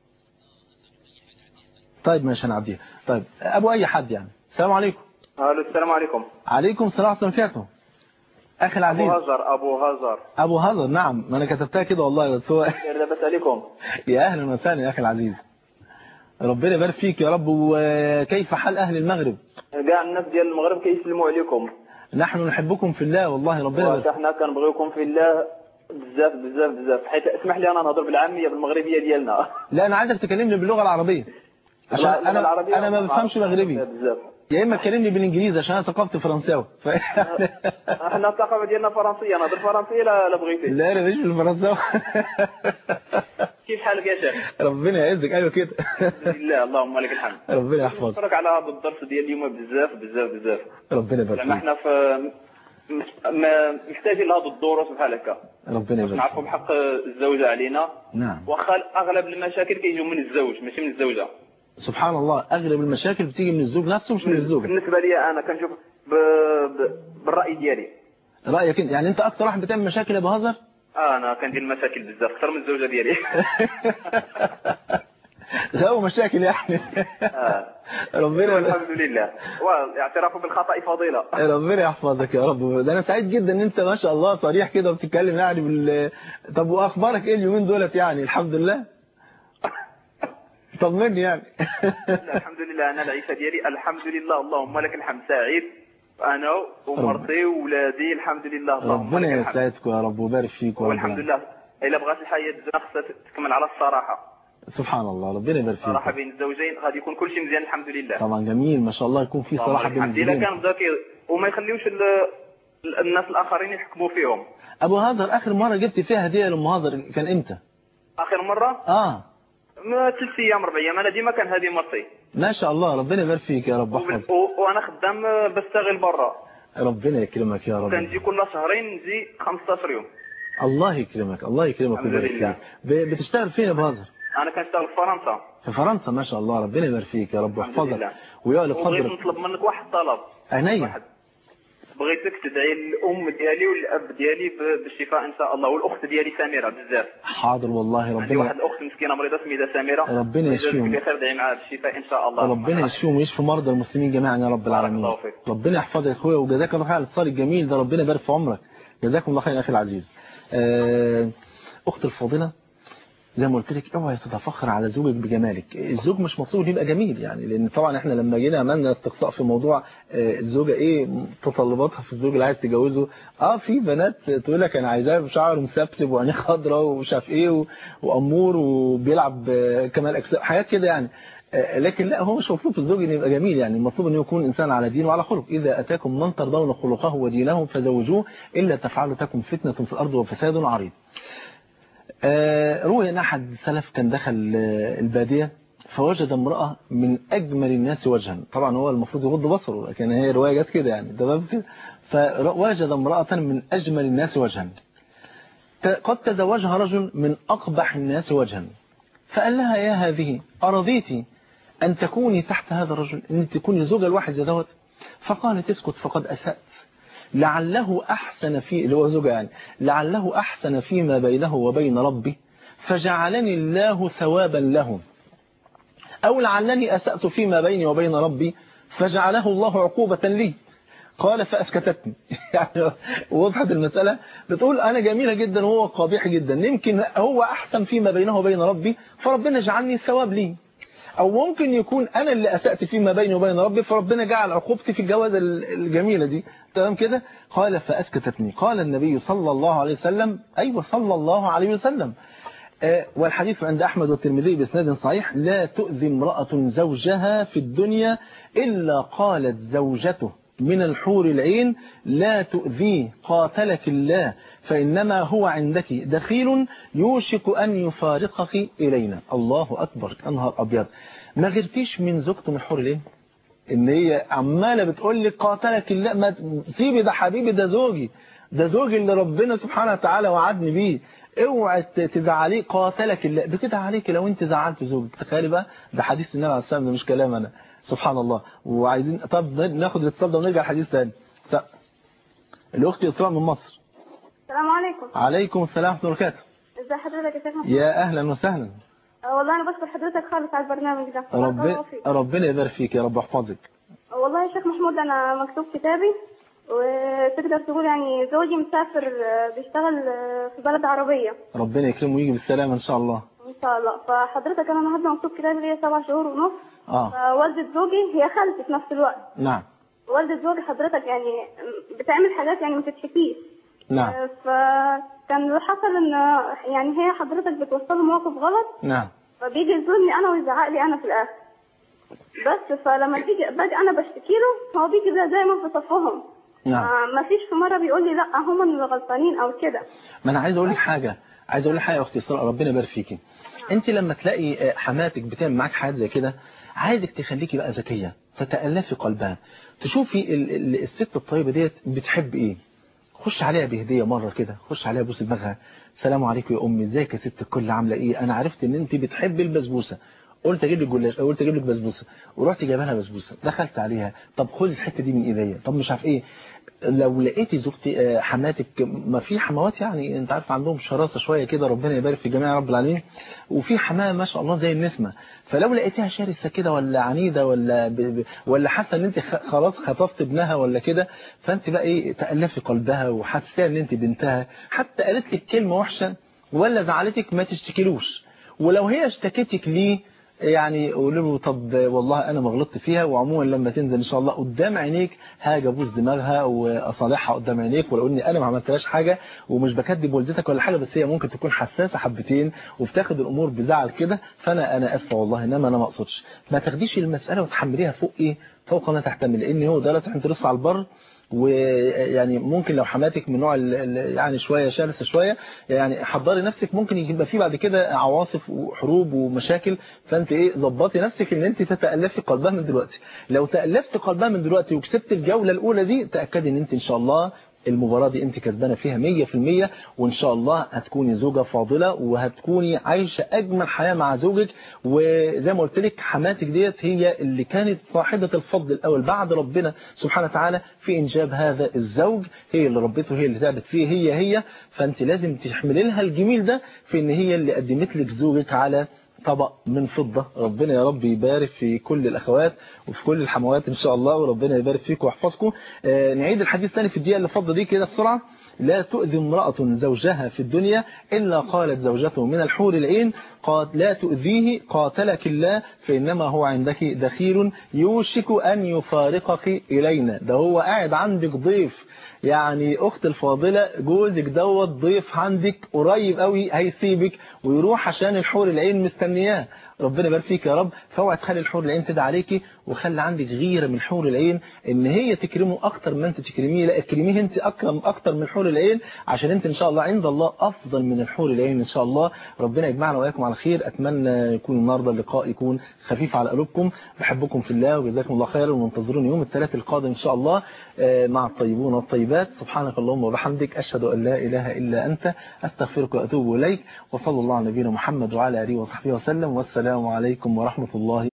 طيب ماشي هنعديها طيب أبو أي حد يعني السلام عليكم الو السلام عليكم عليكم السلام ورحمة الله وبركاته اخي العزيز ابو هزر ابو هزر ابو هزر نعم ما انا كتبتها كده والله بس هو لاباس عليكم يا اهلا وسهلا يا اخي العزيز ربنا يبارك فيك يا رب وكيف حال اهل المغرب كاع الناس ديال المغرب كيسلموا عليكم نحن نحبكم في الله والله ربنا يبارك حنا كنبغيوكم في الله بزاف بزاف بزاف حيت اسمح لي انا نهضر بالعاميه بالمغربيه ديالنا لا انا عايزك تكلمني باللغه العربيه عشان انا العربية انا ما بفهمش مغربي بزاف يا اما تكلمني بالانجليزي عشان انا ثقافتي فرنساوي ف... احنا الثقافه ديالنا فرنسيه نهضر فرنسيه لا لا بغيتي لا انا مش بالفرنساوي كيف حالك يا شيخ ربنا يعزك ايوه كده الحمد لله اللهم لك الحمد ربنا يحفظك نشكرك على هذا الدرس ديال اليوم بزاف بزاف بزاف ربنا يبارك زعما فيك احنا في ما محتاجين لهذا الدروس بحال هكا ربنا يبارك نعرفوا فيك بحق الزوجه علينا نعم واخا اغلب المشاكل كيجيو من الزوج ماشي من الزوجه سبحان الله اغلب المشاكل بتيجي من الزوج نفسه مش من الزوجه بالنسبه لي انا كنشوف ب... ب... بالراي ديالي رايك انت يعني انت اكتر واحد بتعمل مشاكل يا ابو هزر اه انا كندير المشاكل بزاف اكثر من الزوجه ديالي غاو مشاكل يعني آه. ربنا الحمد لله والاعتراف بالخطا فضيله ربنا يحفظك يا رب ده انا سعيد جدا ان انت ما شاء الله صريح كده وبتتكلم يعني بال طب واخبارك ايه اليومين دولت يعني الحمد لله طمني يعني لا، الحمد لله انا العيشه ديالي الحمد لله اللهم لك الحمد سعيد انا ومرتي وولادي الحمد لله اللهم ربنا لك الحمد يسعدك يا رب ويبارك فيك والحمد وربنا لله الا بغات الحياه تزنا خصها تكمل على الصراحه سبحان الله ربنا يبارك الصراحه فيك بين الزوجين غادي يكون كل شيء مزيان الحمد لله طبعا جميل ما شاء الله يكون في صراحه بين الحمد لله الزوجين كان بدا كي- وما يخليوش ال- ال- الناس الاخرين يحكموا فيهم ابو هاجر اخر مره جبت فيها هديه لام هاجر كان امتى اخر مره اه ما ثلاث ايام اربع ايام انا ديما كان هذه مرتي ما شاء الله ربنا يبارك فيك يا رب وبال- احفظك و- وانا خدام بشتغل برا ربنا يكرمك يا رب كنجي كل شهرين نجي 15 يوم الله يكرمك الله يكرمك الحمد ويبارك لله. فيك ب- بتشتغل فين يا ابو هاجر انا كنشتغل في فرنسا في فرنسا ما شاء الله ربنا يبارك فيك يا رب الحمد ويحفظك لله. ويعلى وبغيت قدرك نطلب منك واحد طلب عينيا واحد بغيتك تدعي الام ديالي والاب ديالي ب- بالشفاء ان شاء الله والاخت ديالي سميره بزاف حاضر والله عندي ربنا واحد اخت مسكينه مريضه سميتها سميره ربنا يشفيهم. بخير دعي معاها بالشفاء ان شاء الله ربنا يشفيهم ويشفي مرضى المسلمين جميعا يا رب العالمين الله فيك. ربنا يحفظك يا اخويا وجزاك الله خير على الاتصال الجميل ده ربنا يبارك في عمرك جزاكم الله خير يا اخي العزيز آه، اخت الفاضله زي ما قلت لك اوعي تتفخر على زوجك بجمالك الزوج مش مطلوب يبقى جميل يعني لان طبعا احنا لما جينا عملنا استقصاء في موضوع آه، الزوجه ايه تطلباتها في الزوج اللي عايز تجوزه اه في بنات تقول لك انا عايزاه بشعر مسبسب وعينيه خضراء ومش عارف ايه و- وامور وبيلعب آه، كمال اجسام حاجات كده يعني آه، لكن لا هو مش مطلوب في الزوج انه يبقى جميل يعني المطلوب انه يكون انسان على دين وعلى خلق اذا اتاكم من ترضون خلقه ودينه فزوجوه الا تفعلوا تكن فتنه في الارض وفساد عريض آه، روي ان احد السلف كان دخل آه، الباديه فوجد امراه من اجمل الناس وجها طبعا هو المفروض يغض بصره لكن هي روايه جت كده يعني تمام كده فوجد امراه من اجمل الناس وجها ت- قد تزوجها رجل من اقبح الناس وجها فقال لها يا هذه ارضيتي ان تكوني تحت هذا الرجل ان تكوني زوجة الواحد زي دوت فقالت اسكت فقد اسات لعله أحسن في اللي هو زوجة يعني لعله أحسن فيما بينه وبين ربي فجعلني الله ثوابا له أو لعلني أسأت فيما بيني وبين ربي فجعله الله عقوبة لي قال فأسكتتني يعني وضحت المسألة بتقول أنا جميلة جدا وهو قبيح جدا يمكن هو أحسن فيما بينه وبين ربي فربنا جعلني ثواب لي أو ممكن يكون أنا اللي أسأت فيما بيني وبين ربي فربنا جعل عقوبتي في الجوازة الجميلة دي تمام كده قال فأسكتتني قال النبي صلى الله عليه وسلم أيوة صلى الله عليه وسلم آه، والحديث عند أحمد والترمذي بإسناد صحيح لا تؤذي امرأة زوجها في الدنيا إلا قالت زوجته من الحور العين لا تؤذيه قاتلك الله فإنما هو عندك دخيل يوشك أن يفارقك إلينا الله أكبر أنهار أبيض ما غيرتيش من زوجته من الحور العين ان هي عماله بتقول لك قاتلك الله ما سيبي ده حبيبي ده زوجي ده زوجي اللي ربنا سبحانه وتعالى وعدني بيه اوعى تزعليه قاتلك الله بتدعي عليك لو انت زعلت زوجك تخيلي بقى ده حديث النبي عليه الصلاه والسلام ده مش كلام انا سبحان الله وعايزين طب ناخد الاتصال ده ونرجع الحديث تاني س... الاخت اسراء من مصر السلام عليكم عليكم السلام ورحمه الله وبركاته ازي حضرتك يا شيخ محمود يا اهلا وسهلا آه، والله انا بشكر حضرتك خالص على البرنامج ده ربنا الله فيك. ربنا يبارك فيك يا رب يحفظك والله يا شيخ محمود انا مكتوب كتابي وتقدر تقول يعني زوجي مسافر آه، بيشتغل آه، في بلد عربية ربنا يكرمه ويجي بالسلامة إن شاء الله إن شاء الله فحضرتك أنا النهاردة مكتوب كده ليا سبع شهور ونص آه فوالدة زوجي هي خالتي في نفس الوقت نعم والدة زوجي حضرتك يعني بتعمل حاجات يعني ما تتحكيش نعم فكان اللي حصل ان يعني هي حضرتك بتوصله موقف غلط نعم فبيجي يزورني انا ويزعق لي انا في الاخر بس فلما تيجي باجي انا بشتكي له هو بيجي زي- دايما في صفهم نعم ما فيش في مره بيقول لي لا هم اللي غلطانين او كده ما انا عايز اقول لك حاجه عايز اقول لك حاجه يا اختي اسراء ربنا يبارك فيكي انت لما تلاقي آه، حماتك بتعمل معاك حاجات زي كده عايزك تخليكي بقى ذكيه تتالفي قلبها تشوفي ال- ال- الست الطيبه ديت بتحب ايه خش عليها بهديه مره كده خش عليها بوس دماغها سلام عليكم يا امي ازيك يا ست الكل عامله ايه انا عرفت ان انت بتحبي البسبوسه قلت اجيب لك جلاش قلت اجيب لك بسبوسه ورحت جايبه لها بسبوسه دخلت عليها طب خدي الحته دي من ايديا طب مش عارف ايه لو لقيتي زوجتي آه، حماتك ما في حموات يعني انت عارف عندهم شراسه شويه كده ربنا يبارك في جميع رب العالمين وفي حماه ما شاء الله زي النسمه فلو لقيتيها شرسه كده ولا عنيده ولا ب... ب... ولا حاسه ان انت خ... خلاص خطفت ابنها ولا كده فانت بقى ايه تالفي قلبها وحاسه ان انت بنتها حتى قالت لك كلمه وحشه ولا زعلتك ما تشتكيلوش ولو هي اشتكتك ليه يعني قول له طب والله انا ما غلطت فيها وعموما لما تنزل ان شاء الله قدام عينيك هاجي ابوس دماغها واصالحها قدام عينيك ولو اني انا ما عملتلهاش حاجه ومش بكذب والدتك ولا حاجه بس هي ممكن تكون حساسه حبتين وبتاخد الامور بزعل كده فانا انا اسفه والله انما انا ما اقصدش ما تاخديش المساله وتحمليها فوق ايه فوق ما تحتمل لان هو ده لا تحن ترص على البر ويعني ممكن لو حماتك من نوع ال- ال- يعني شويه شرسه شويه يعني حضري نفسك ممكن يبقى في بعد كده عواصف وحروب ومشاكل فانت ايه ظبطي نفسك ان انت تتالفي قلبها من دلوقتي لو تالفت قلبها من دلوقتي وكسبت الجوله الاولى دي تاكدي ان انت ان شاء الله المباراة دي انت كسبانة فيها 100% وان شاء الله هتكوني زوجة فاضلة وهتكوني عايشة اجمل حياة مع زوجك وزي ما قلت لك حماتك ديت هي اللي كانت صاحبة الفضل الاول بعد ربنا سبحانه وتعالى في انجاب هذا الزوج هي اللي ربته هي اللي تعبت فيه هي هي فانت لازم تحملي لها الجميل ده في ان هي اللي قدمت لك زوجك على طبق من فضة ربنا يا رب يبارك في كل الأخوات وفي كل الحموات إن شاء الله وربنا يبارك فيكم ويحفظكم آه نعيد الحديث تاني في الدقيقة اللي فضة دي كده بسرعة لا تؤذي امرأة زوجها في الدنيا إلا قالت زوجته من الحور العين قال لا تؤذيه قاتلك الله فإنما هو عندك دخيل يوشك أن يفارقك إلينا ده هو قاعد عندك ضيف يعني اخت الفاضلة جوزك دوت ضيف عندك قريب قوي هيسيبك ويروح عشان الحور العين مستنياه ربنا يبارك فيك يا رب فاوعى تخلي الحور العين تدعي عليكي وخلي عندك غيره من حور العين ان هي تكرمه اكتر ما انت تكرميه لا اكرميه انت اكرم اكتر من حور العين عشان انت ان شاء الله عند الله افضل من الحور العين ان شاء الله ربنا يجمعنا واياكم على خير اتمنى يكون النهارده اللقاء يكون خفيف على قلوبكم بحبكم في الله وجزاكم الله خيرا وانتظروني يوم الثلاث القادم ان شاء الله آه، مع الطيبون والطيبات سبحانك اللهم وبحمدك اشهد ان لا اله الا انت استغفرك واتوب اليك وصلى الله على نبينا محمد وعلى اله وصحبه وسلم والسلام عليكم ورحمه الله